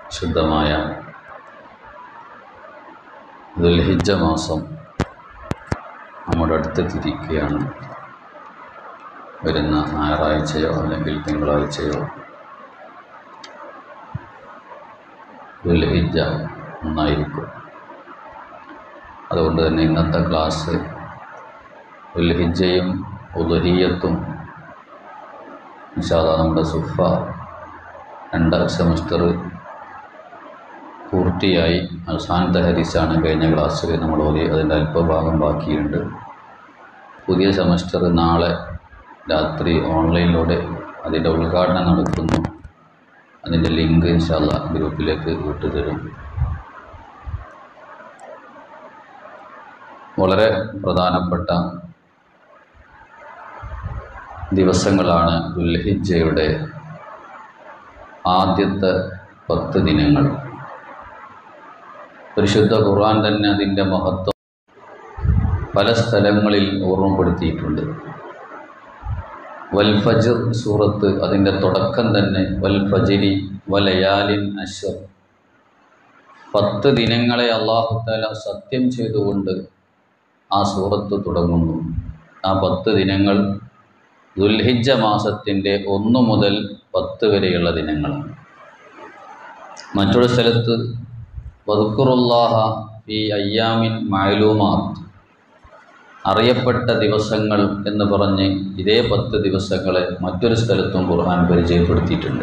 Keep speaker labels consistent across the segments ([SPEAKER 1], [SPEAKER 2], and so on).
[SPEAKER 1] ശുദ്ധമായ ദുൽഹിജ്ജ മാസം നമ്മുടെ അടുത്തെത്തിയിരിക്കുകയാണ് വരുന്ന ഞായറാഴ്ചയോ അല്ലെങ്കിൽ തിങ്കളാഴ്ചയോ ദുൽഹിജ്ജ ഒന്നായിരിക്കും അതുകൊണ്ട് തന്നെ ഇന്നത്തെ ക്ലാസ് ദുൽഹിജ്ജയും ഉദഹിയത്തും ഇൻഷാല്ല നമ്മുടെ സുഫ രണ്ട് സെമസ്റ്റർ പൂർത്തിയായി അവസാനത്തെ ഹരിസാണ് കഴിഞ്ഞ ക്ലാസ്സിൽ നമ്മൾ ഓതി അതിൻ്റെ അല്പഭാഗം ബാക്കിയുണ്ട് പുതിയ സെമസ്റ്റർ നാളെ രാത്രി ഓൺലൈനിലൂടെ അതിൻ്റെ ഉദ്ഘാടനം നടക്കുന്നു അതിൻ്റെ ലിങ്ക് ഇൻഷാല്ല ഗ്രൂപ്പിലേക്ക് വിട്ടുതരും വളരെ പ്രധാനപ്പെട്ട ദിവസങ്ങളാണ് ദുൽഹിജ്ജയുടെ ആദ്യത്തെ പത്ത് ദിനങ്ങൾ പരിശുദ്ധ ഖുർആൻ തന്നെ അതിൻ്റെ മഹത്വം പല സ്ഥലങ്ങളിൽ ഓർമ്മപ്പെടുത്തിയിട്ടുണ്ട് വൽ ഫജർ സൂറത്ത് അതിൻ്റെ തുടക്കം തന്നെ വൽ ഫജരി വലയാലിൻ അശ്വർ പത്ത് ദിനങ്ങളെ അള്ളാഹുത്താല സത്യം ചെയ്തുകൊണ്ട് ആ സൂറത്ത് തുടങ്ങുന്നു ആ പത്ത് ദിനങ്ങൾ ദുൽഹിജ്ജ മാസത്തിൻ്റെ ഒന്ന് മുതൽ പത്ത് വരെയുള്ള ദിനങ്ങളാണ് മറ്റൊരു സ്ഥലത്ത് വദുക്കുറുല്ലാഹ ഈ അയ്യാമിൻ മായലൂമാത്ത് അറിയപ്പെട്ട ദിവസങ്ങൾ എന്ന് പറഞ്ഞ് ഇതേ പത്ത് ദിവസങ്ങളെ മറ്റൊരു സ്ഥലത്തും ഖുർആൻ പരിചയപ്പെടുത്തിയിട്ടുണ്ട്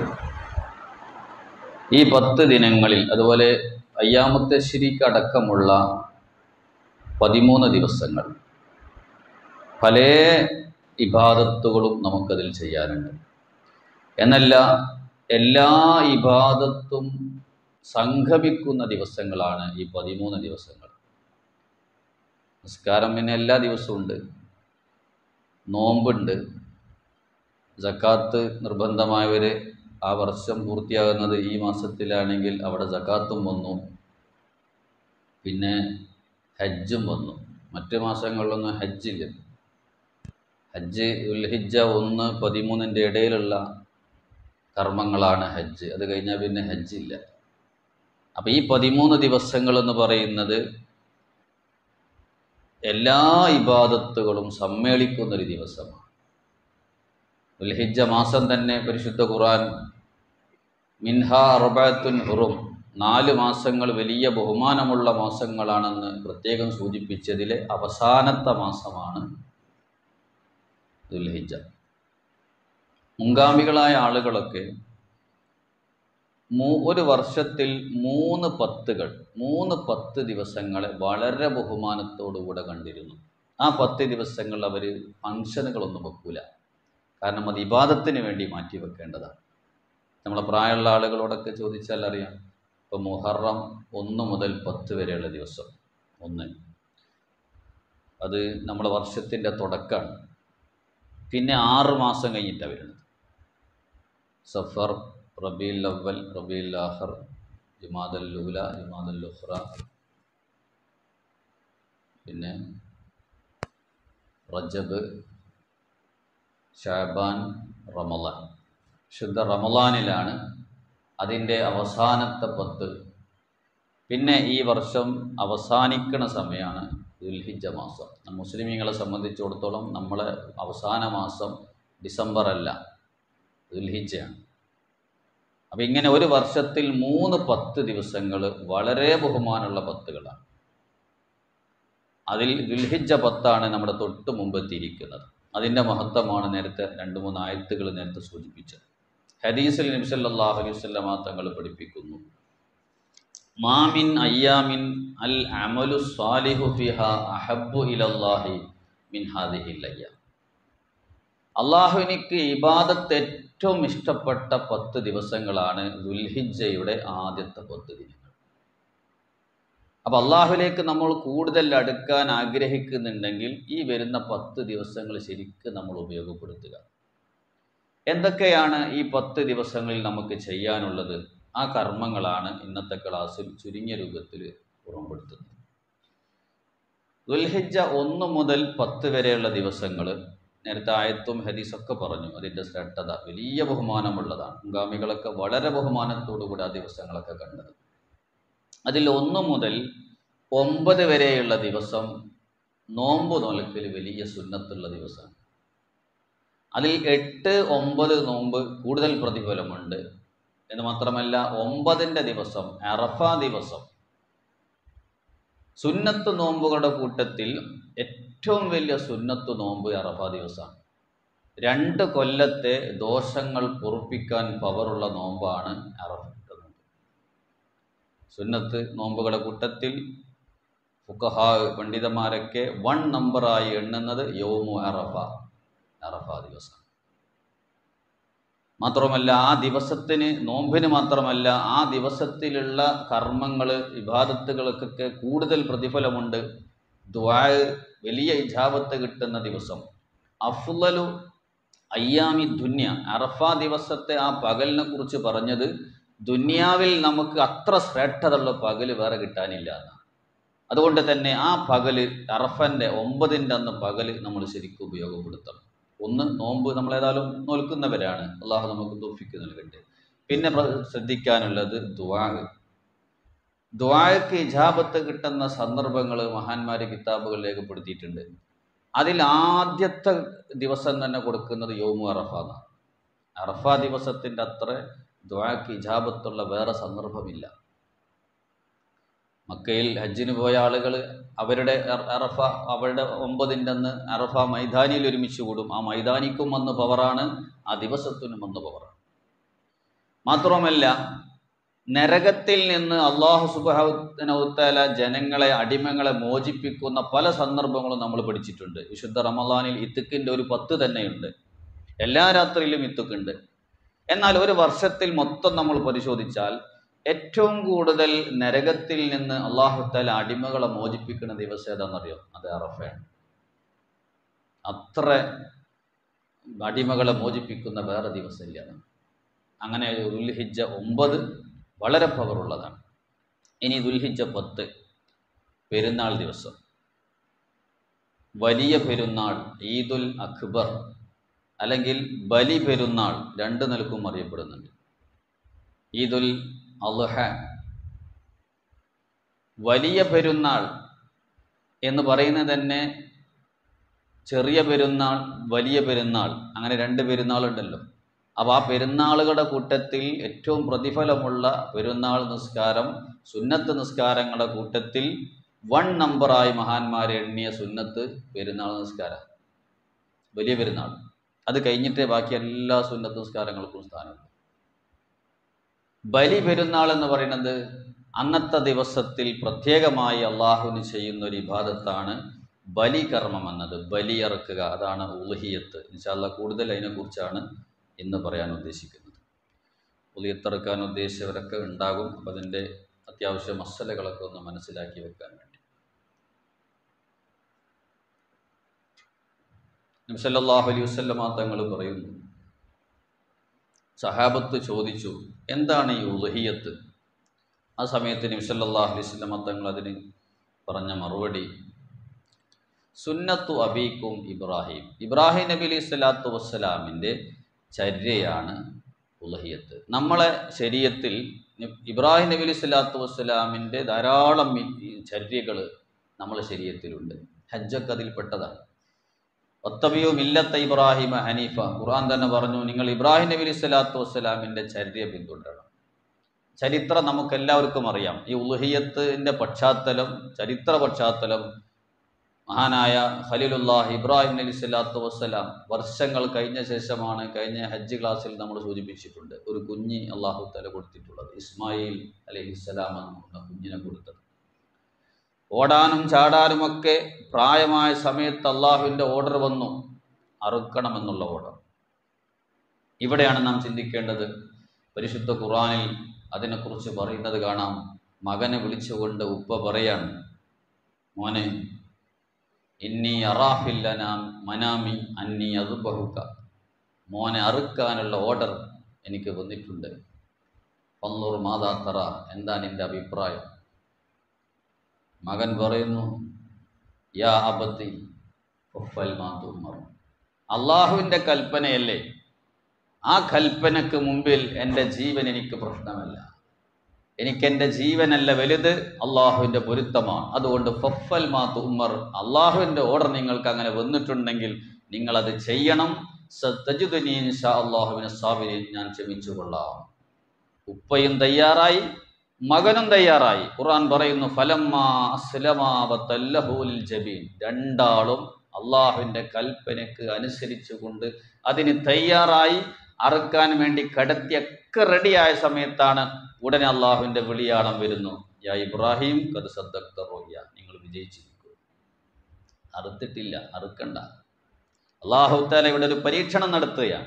[SPEAKER 1] ഈ പത്ത് ദിനങ്ങളിൽ അതുപോലെ അയ്യാമത്തെ ശരിക്ക് അടക്കമുള്ള പതിമൂന്ന് ദിവസങ്ങൾ പല ഇബാദത്തുകളും നമുക്കതിൽ ചെയ്യാനുണ്ട് എന്നല്ല എല്ലാ ഇബാദത്തും സംഗമിക്കുന്ന ദിവസങ്ങളാണ് ഈ പതിമൂന്ന് ദിവസങ്ങൾ നിസ്കാരം പിന്നെ എല്ലാ ദിവസവും ഉണ്ട് നോമ്പുണ്ട് ജക്കാത്ത് നിർബന്ധമായവർ ആ വർഷം പൂർത്തിയാകുന്നത് ഈ മാസത്തിലാണെങ്കിൽ അവിടെ ജക്കാത്തും വന്നു പിന്നെ ഹജ്ജും വന്നു മറ്റ് മാസങ്ങളിലൊന്നും ഹജ്ജില്ല ഹജ്ജ് ഉൽഹിജ്ജ ഒന്ന് പതിമൂന്നിൻ്റെ ഇടയിലുള്ള കർമ്മങ്ങളാണ് ഹജ്ജ് അത് കഴിഞ്ഞാൽ പിന്നെ ഹജ്ജില്ല അപ്പം ഈ പതിമൂന്ന് ദിവസങ്ങൾ എന്ന് പറയുന്നത് എല്ലാ ഇബാദത്തുകളും സമ്മേളിക്കുന്നൊരു ദിവസമാണ് ഉൽഹിജ്ജ മാസം തന്നെ പരിശുദ്ധ ഖുർആൻ മിൻഹ അറുബത്തുൻ ഹുറും നാല് മാസങ്ങൾ വലിയ ബഹുമാനമുള്ള മാസങ്ങളാണെന്ന് പ്രത്യേകം സൂചിപ്പിച്ചതിലെ അവസാനത്തെ മാസമാണ് ദുൽഹിജ മുൻഗാമികളായ ആളുകളൊക്കെ മൂ ഒരു വർഷത്തിൽ മൂന്ന് പത്തുകൾ മൂന്ന് പത്ത് ദിവസങ്ങളെ വളരെ ബഹുമാനത്തോടുകൂടെ കണ്ടിരുന്നു ആ പത്ത് ദിവസങ്ങൾ അവർ ഫങ്ഷനുകളൊന്നും വെക്കൂല കാരണം അത് ഇബാദത്തിന് വേണ്ടി മാറ്റി വെക്കേണ്ടതാണ് നമ്മളെ പ്രായമുള്ള ആളുകളോടൊക്കെ ചോദിച്ചാൽ അറിയാം ഇപ്പോൾ മുഹറം ഒന്ന് മുതൽ പത്ത് വരെയുള്ള ദിവസം ഒന്ന് അത് നമ്മളെ വർഷത്തിൻ്റെ തുടക്കമാണ് പിന്നെ ആറ് മാസം കഴിഞ്ഞിട്ടാണ് വരുന്നത് സഫർ റബീൽ അവൽ റബീൽ ആഹർ ജുമാദൽ ലൂല ജുമാദൽ ലുഹ്റ പിന്നെ റജബ് ഷാബാൻ റമലാൻ ശുദ്ധ റമലാനിലാണ് അതിൻ്റെ അവസാനത്തെ പത്ത് പിന്നെ ഈ വർഷം അവസാനിക്കുന്ന സമയമാണ് ദുൽഹിജ മാസം മുസ്ലിമീങ്ങളെ സംബന്ധിച്ചിടത്തോളം നമ്മളെ അവസാന മാസം ഡിസംബർ അല്ല ദുൽഹിജയാണ് അപ്പം ഇങ്ങനെ ഒരു വർഷത്തിൽ മൂന്ന് പത്ത് ദിവസങ്ങൾ വളരെ ബഹുമാനമുള്ള പത്തുകളാണ് അതിൽ ദുൽഹിജ പത്താണ് നമ്മുടെ തൊട്ട് മുമ്പെത്തിയിരിക്കുന്നത് അതിൻ്റെ മഹത്വമാണ് നേരത്തെ രണ്ട് മൂന്ന് ആയത്തുകൾ നേരത്തെ സൂചിപ്പിച്ചത് ഹദീസിൽ നബിസല്ലാഹു അലൈഹി വസല്ലമ തങ്ങൾ പഠിപ്പിക്കുന്നു മാമിൻ അയ്യാമിൻ അൽ അമലു സ്വാലിഹു ഫിഹ അഹബ്ബു ഇലല്ലാഹി മിൻ ഹാദിഹിൽ അയ്യാം അള്ളാഹുവിനിക്ക് ഇബാദത്ത് ഏറ്റവും ഇഷ്ടപ്പെട്ട പത്ത് ദിവസങ്ങളാണ് ദുൽഹിജയുടെ ആദ്യത്തെ പത്ത് ദിനങ്ങൾ അപ്പോൾ അള്ളാഹുലേക്ക് നമ്മൾ കൂടുതൽ അടുക്കാൻ ആഗ്രഹിക്കുന്നുണ്ടെങ്കിൽ ഈ വരുന്ന പത്ത് ദിവസങ്ങൾ ശരിക്കും നമ്മൾ ഉപയോഗപ്പെടുത്തുക എന്തൊക്കെയാണ് ഈ പത്ത് ദിവസങ്ങളിൽ നമുക്ക് ചെയ്യാനുള്ളത് ആ കർമ്മങ്ങളാണ് ഇന്നത്തെ ക്ലാസ്സിൽ ചുരുങ്ങിയ രൂപത്തിൽ ഓർമ്മപ്പെടുത്തുന്നത് ദുൽഹിജ ഒന്ന് മുതൽ പത്ത് വരെയുള്ള ദിവസങ്ങൾ നേരത്തെ ആയത്തും ഹദീസൊക്കെ പറഞ്ഞു അതിൻ്റെ ശ്രദ്ധത വലിയ ബഹുമാനമുള്ളതാണ് മുൻഗാമികളൊക്കെ വളരെ ബഹുമാനത്തോടുകൂടി ആ ദിവസങ്ങളൊക്കെ കണ്ടത് അതിൽ ഒന്ന് മുതൽ ഒമ്പത് വരെയുള്ള ദിവസം നോമ്പ് നോലക്കൽ വലിയ സുന്നത്തുള്ള ദിവസമാണ് അതിൽ എട്ട് ഒമ്പത് നോമ്പ് കൂടുതൽ പ്രതിഫലമുണ്ട് എന്ന് മാത്രമല്ല ഒമ്പതിൻ്റെ ദിവസം അറഫ ദിവസം സുന്നത്ത് നോമ്പുകളുടെ കൂട്ടത്തിൽ ഏറ്റവും വലിയ സുന്നത്ത് നോമ്പ് അറഫ ദിവസമാണ് രണ്ട് കൊല്ലത്തെ ദോഷങ്ങൾ പൊറുപ്പിക്കാൻ പവറുള്ള നോമ്പാണ് അറഫത്തെ നോമ്പ് സുന്നത്ത് നോമ്പുകളുടെ കൂട്ടത്തിൽ ഫുക്കഹാ പണ്ഡിതന്മാരൊക്കെ വൺ നമ്പറായി എണ്ണുന്നത് യോമു അറഫ അറഫ ദിവസം മാത്രമല്ല ആ ദിവസത്തിന് നോമ്പിന് മാത്രമല്ല ആ ദിവസത്തിലുള്ള കർമ്മങ്ങൾ വിവാദത്തുകൾക്കൊക്കെ കൂടുതൽ പ്രതിഫലമുണ്ട് ദ്വാ വലിയ ഇജാബത്ത് കിട്ടുന്ന ദിവസം അഫ്ലലു അയ്യാമി ദുന്യ അറഫ ദിവസത്തെ ആ പകലിനെ കുറിച്ച് പറഞ്ഞത് ദുന്യാവിൽ നമുക്ക് അത്ര ശ്രേഷ്ഠതയുള്ള പകല് വേറെ കിട്ടാനില്ല എന്നാണ് അതുകൊണ്ട് തന്നെ ആ പകല് അറഫൻ്റെ ഒമ്പതിൻ്റെ അന്ന് പകല് നമ്മൾ ശരിക്കും ഉപയോഗപ്പെടുത്തണം ഒന്ന് നോമ്പ് നമ്മൾ ഏതായാലും നോൽക്കുന്നവരാണ് അള്ളാഹു നമുക്ക് തോഫിക്ക് നൽകട്ടെ പിന്നെ പ്ര- ശ്രദ്ധിക്കാനുള്ളത് ദ്വാഗ് ദ്വാക്ക് ഇജാബത്ത് കിട്ടുന്ന സന്ദർഭങ്ങൾ മഹാന്മാർ കിതാബുകൾ രേഖപ്പെടുത്തിയിട്ടുണ്ട് അതിൽ ആദ്യത്തെ ദിവസം തന്നെ കൊടുക്കുന്നത് യോമു അറഫ എന്നാണ് അറഫ ദിവസത്തിൻ്റെ അത്ര ദ്വാക്ക് ഇജാബത്തുള്ള വേറെ സന്ദർഭമില്ല മക്കയിൽ ഹജ്ജിന് പോയ ആളുകൾ അവരുടെ അറ- അറഫ അവരുടെ ഒമ്പതിൻ്റെ അന്ന് അറഫ മൈതാനിയിൽ ഒരുമിച്ച് കൂടും ആ മൈതാനിക്കും വന്ന് പവറാണ് ആ ദിവസത്തിനും വന്ന് പവറാണ് മാത്രമല്ല നരകത്തിൽ നിന്ന് അള്ളാഹു സുബാന ജനങ്ങളെ അടിമകളെ മോചിപ്പിക്കുന്ന പല സന്ദർഭങ്ങളും നമ്മൾ പഠിച്ചിട്ടുണ്ട് വിശുദ്ധ റമദാനിൽ ഇത്തുക്കിൻ്റെ ഒരു പത്ത് തന്നെയുണ്ട് എല്ലാ രാത്രിയിലും ഇത്തുക്കുണ്ട് എന്നാൽ ഒരു വർഷത്തിൽ മൊത്തം നമ്മൾ പരിശോധിച്ചാൽ ഏറ്റവും കൂടുതൽ നരകത്തിൽ നിന്ന് അള്ളാഹുത്താല അടിമകളെ മോചിപ്പിക്കുന്ന ദിവസം ഏതാണെന്നറിയോ അത് അറഫയാണ് അത്ര അടിമകളെ മോചിപ്പിക്കുന്ന വേറെ ദിവസമില്ല അങ്ങനെ ദുൽഹിജ്ജ ഒമ്പത് വളരെ പവറുള്ളതാണ് ഇനി ദുൽഹിജ്ജ പത്ത് പെരുന്നാൾ ദിവസം വലിയ പെരുന്നാൾ ഈദുൽ അക്ബർ അല്ലെങ്കിൽ ബലി പെരുന്നാൾ രണ്ട് നിലക്കും അറിയപ്പെടുന്നുണ്ട് ഈദുൽ അൽഹ വലിയ പെരുന്നാൾ എന്ന് പറയുന്നത് തന്നെ ചെറിയ പെരുന്നാൾ വലിയ പെരുന്നാൾ അങ്ങനെ രണ്ട് പെരുന്നാളുണ്ടല്ലോ അപ്പോൾ ആ പെരുന്നാളുകളുടെ കൂട്ടത്തിൽ ഏറ്റവും പ്രതിഫലമുള്ള പെരുന്നാൾ നിസ്കാരം സുന്നത്ത് നിസ്കാരങ്ങളുടെ കൂട്ടത്തിൽ വൺ നമ്പറായി മഹാന്മാരെ എണ്ണിയ സുന്നത്ത് പെരുന്നാൾ നിസ്കാരം വലിയ പെരുന്നാൾ അത് കഴിഞ്ഞിട്ടേ ബാക്കി എല്ലാ സുന്നത്ത് നിസ്കാരങ്ങൾക്കും സ്ഥാനമുണ്ട് ബലി പെരുന്നാൾ എന്ന് പറയുന്നത് അന്നത്തെ ദിവസത്തിൽ പ്രത്യേകമായി അള്ളാഹുവിന് ചെയ്യുന്ന ഒരു ഇബാദത്താണ് ബലി കർമ്മം എന്നത് ബലിയറക്കുക അതാണ് ഉൽഹിയത്ത് ഇൻഷാല്ല കൂടുതൽ അതിനെക്കുറിച്ചാണ് ഇന്ന് പറയാൻ ഉദ്ദേശിക്കുന്നത് ഉലിയത്തിറക്കാൻ ഉദ്ദേശിച്ചവരൊക്കെ ഉണ്ടാകും അപ്പം അതിൻ്റെ അത്യാവശ്യ മസലകളൊക്കെ ഒന്ന് മനസ്സിലാക്കി വെക്കാൻ വേണ്ടി നബ്സല്ലാഹു അലൈഹി വസ്ലമ തങ്ങൾ പറയുന്നു സഹാബത്ത് ചോദിച്ചു എന്താണ് ഈ ഉലഹിയത്ത് ആ സമയത്ത് നബ്സല്ലാഹു അലൈഹി വസ്ലമ തങ്ങൾ അതിന് പറഞ്ഞ മറുപടി സുന്നത്തു അബീക്കും ഇബ്രാഹിം ഇബ്രാഹിം നബി അലൈഹി സ്വലാത്തു വസ്സലാമിൻ്റെ ചര്യയാണ് ഉലഹിയത്ത് നമ്മളെ ശരീരത്തിൽ ഇബ്രാഹിം നബി അലൈഹി സ്വലാത്തു വസ്സലാമിൻ്റെ ധാരാളം ചര്യകൾ നമ്മളെ ശരീരത്തിലുണ്ട് ഹജ്ജൊക്കെ അതിൽപ്പെട്ടതാണ് ഒത്തബിയു മില്ലത്ത ഇബ്രാഹിം ഹനീഫ ഖുർആൻ തന്നെ പറഞ്ഞു നിങ്ങൾ ഇബ്രാഹിം നബി അലൈഹി സ്വലാത്തു വസ്സലാമിൻ്റെ ചര്യ പിന്തുടരണം ചരിത്രം നമുക്കെല്ലാവർക്കും അറിയാം ഈ ഉലുഹിയത്തിൻ്റെ പശ്ചാത്തലം ചരിത്ര പശ്ചാത്തലം മഹാനായ ഖലീലുല്ലാഹ് ഇബ്രാഹിം അലി സ്വലാത്തു വസ്സലാം വർഷങ്ങൾ കഴിഞ്ഞ ശേഷമാണ് കഴിഞ്ഞ ഹജ്ജ് ക്ലാസ്സിൽ നമ്മൾ സൂചിപ്പിച്ചിട്ടുണ്ട് ഒരു കുഞ്ഞ് അള്ളാഹു തല കൊടുത്തിട്ടുള്ളത് ഇസ്മായിൽ അലഹിസ്സലാമാണ് കുഞ്ഞിനെ കൊടുത്തത് ഓടാനും ചാടാനുമൊക്കെ പ്രായമായ സമയത്ത് അള്ളാഹുവിൻ്റെ ഓർഡർ വന്നു അറുക്കണമെന്നുള്ള ഓർഡർ ഇവിടെയാണ് നാം ചിന്തിക്കേണ്ടത് പരിശുദ്ധ ഖുറാനിൽ അതിനെക്കുറിച്ച് പറയുന്നത് കാണാം മകനെ വിളിച്ചുകൊണ്ട് ഉപ്പ പറയാണ് മോനെ ഇന്നി അറാഫില്ലനാം മനാമി അന്നി അതുബഹുക്ക മോനെ അറുക്കാനുള്ള ഓർഡർ എനിക്ക് വന്നിട്ടുണ്ട് പന്നൂർ മാതാത്തറ എന്താ നിൻ്റെ അഭിപ്രായം മകൻ പറയുന്നു യാ അബത്തി ഒഫൽ മാതുമർ അള്ളാഹുവിൻ്റെ കൽപ്പനയല്ലേ ആ കൽപ്പനക്ക് മുമ്പിൽ എൻ്റെ ജീവൻ എനിക്ക് പ്രശ്നമല്ല എനിക്കെൻ്റെ ജീവനല്ല വലുത് അള്ളാഹുവിൻ്റെ പൊരുത്തമാണ് അതുകൊണ്ട് ഫഫൽ മാത്ത് ഉമ്മർ അള്ളാഹുവിൻ്റെ ഓർഡർ നിങ്ങൾക്ക് അങ്ങനെ വന്നിട്ടുണ്ടെങ്കിൽ നിങ്ങളത് ചെയ്യണം സത്തജുദനീൻ ഷാ അള്ളാഹുവിനെ സാബിനെ ഞാൻ ക്ഷമിച്ചു കൊള്ളാം ഉപ്പയും തയ്യാറായി മകനും തയ്യാറായി ഖുർആൻ പറയുന്നു ഫലമ്മാ അസ്ലമാവത്തല്ലഹൂലിൽ ജബീൻ രണ്ടാളും അള്ളാഹുവിൻ്റെ കൽപ്പനയ്ക്ക് അനുസരിച്ചുകൊണ്ട് അതിന് തയ്യാറായി അറുക്കാൻ വേണ്ടി കടത്തിയൊക്കെ റെഡിയായ സമയത്താണ് ഉടനെ അള്ളാഹുവിൻ്റെ വിളിയാളം വരുന്നു യാ ഇബ്രാഹിം കത് സദ്ദക്ത റോയ്യ നിങ്ങൾ വിജയിച്ചിരിക്കും അറുത്തിട്ടില്ല അറുക്കണ്ട അള്ളാഹു താല ഇവിടെ ഒരു പരീക്ഷണം നടത്തുകയാണ്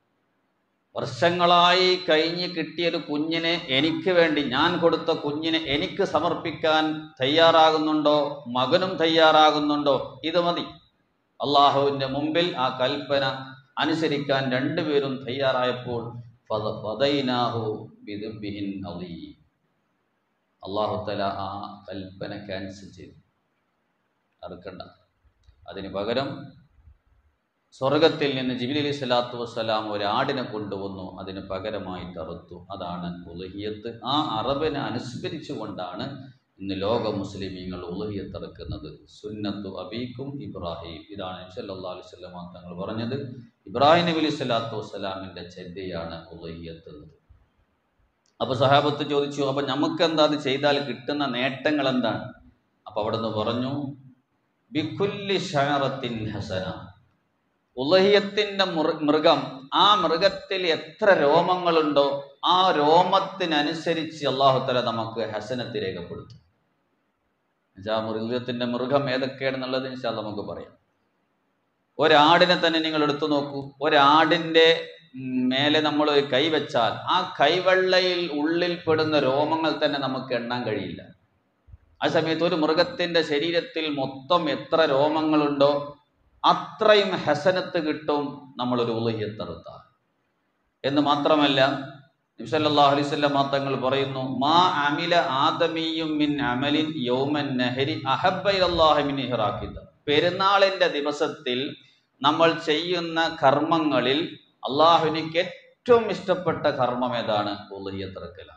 [SPEAKER 1] വർഷങ്ങളായി കഴിഞ്ഞ് കിട്ടിയൊരു കുഞ്ഞിനെ എനിക്ക് വേണ്ടി ഞാൻ കൊടുത്ത കുഞ്ഞിനെ എനിക്ക് സമർപ്പിക്കാൻ തയ്യാറാകുന്നുണ്ടോ മകനും തയ്യാറാകുന്നുണ്ടോ ഇത് മതി അള്ളാഹുവിൻ്റെ മുമ്പിൽ ആ കൽപ്പന അനുസരിക്കാൻ രണ്ടുപേരും തയ്യാറായപ്പോൾ ഫദ- ഫദൈനാഹു ബിദുബ്ബിഹിൻ അളീം. അള്ളാഹു തല ആ കൽപ്പന ക്യാൻസൽ ചെയ്തു അറുക്കണ്ട അതിന് പകരം സ്വർഗത്തിൽ നിന്ന് ജിബിലി അലി സ്വലാത്തു വസ്സലാം ഒരാടിനെ കൊണ്ടുവന്നു അതിന് പകരമായിട്ട് അറുത്തു അതാണ് ഉലഹിയത്ത് ആ അറബിനെ അനുസ്മരിച്ചുകൊണ്ടാണ് ഇന്ന് ലോക മുസ്ലിമീങ്ങൾ ഉലഹിയത്ത് ഇറക്കുന്നത് സുന്നത്തു അബീക്കും ഇബ്രാഹിം ഇതാണ് സല്ലല്ലാഹു അലൈഹി വസല്ലം തങ്ങൾ പറഞ്ഞത് ഇബ്രാഹിം നബി അലൈഹി സ്വലാത്തു വസ്സലാമിൻ്റെ ചെദ്ദയാണ് ഉലഹിയത്ത് എന്നത് അപ്പോൾ സഹാബത്ത് ചോദിച്ചു അപ്പം നമുക്ക് എന്താ അത് ചെയ്താൽ കിട്ടുന്ന നേട്ടങ്ങൾ എന്താണ് അപ്പോൾ അവിടെ നിന്ന് പറഞ്ഞു ബിക്കുല്ലി ഷാറത്തിൻ ഹസന ഉലഹിയത്തിൻ്റെ മൃഗം ആ മൃഗത്തിൽ എത്ര രോമങ്ങളുണ്ടോ ആ രോമത്തിനനുസരിച്ച് അള്ളാഹുത്തല നമുക്ക് ഹസനത്ത് രേഖപ്പെടുത്തും എന്നുവെച്ചാൽ ആ മൃഗത്തിൻ്റെ മൃഗം ഏതൊക്കെയാണെന്നുള്ളത് വെച്ചാൽ നമുക്ക് പറയാം ഒരാടിനെ തന്നെ നിങ്ങൾ എടുത്തു നോക്കൂ ഒരാടിൻ്റെ മേലെ നമ്മൾ ഒരു കൈ വെച്ചാൽ ആ കൈവെള്ളയിൽ ഉള്ളിൽ പെടുന്ന രോമങ്ങൾ തന്നെ നമുക്ക് എണ്ണാൻ കഴിയില്ല ആ സമയത്ത് ഒരു മൃഗത്തിൻ്റെ ശരീരത്തിൽ മൊത്തം എത്ര രോമങ്ങളുണ്ടോ അത്രയും ഹസനത്ത് കിട്ടും നമ്മളൊരു ഉലഹിയത്തെടുത്താൽ എന്ന് മാത്രമല്ല നിബ്സല്ലാഹു അലൈഹി സ്വല്ലം തങ്ങൾ പറയുന്നു മാ അമില ആദമിയും മിൻ അമലിൻ യൗമൻ നഹരി അഹബ്ബൈലല്ലാഹി മിൻ ഇഹ്റാഖിദ പെരുന്നാളിന്റെ ദിവസത്തിൽ നമ്മൾ ചെയ്യുന്ന കർമ്മങ്ങളിൽ അള്ളാഹുവിനിക്ക് ഏറ്റവും ഇഷ്ടപ്പെട്ട കർമ്മം ഏതാണ് ഉലഹിയത്തിറക്കലാണ്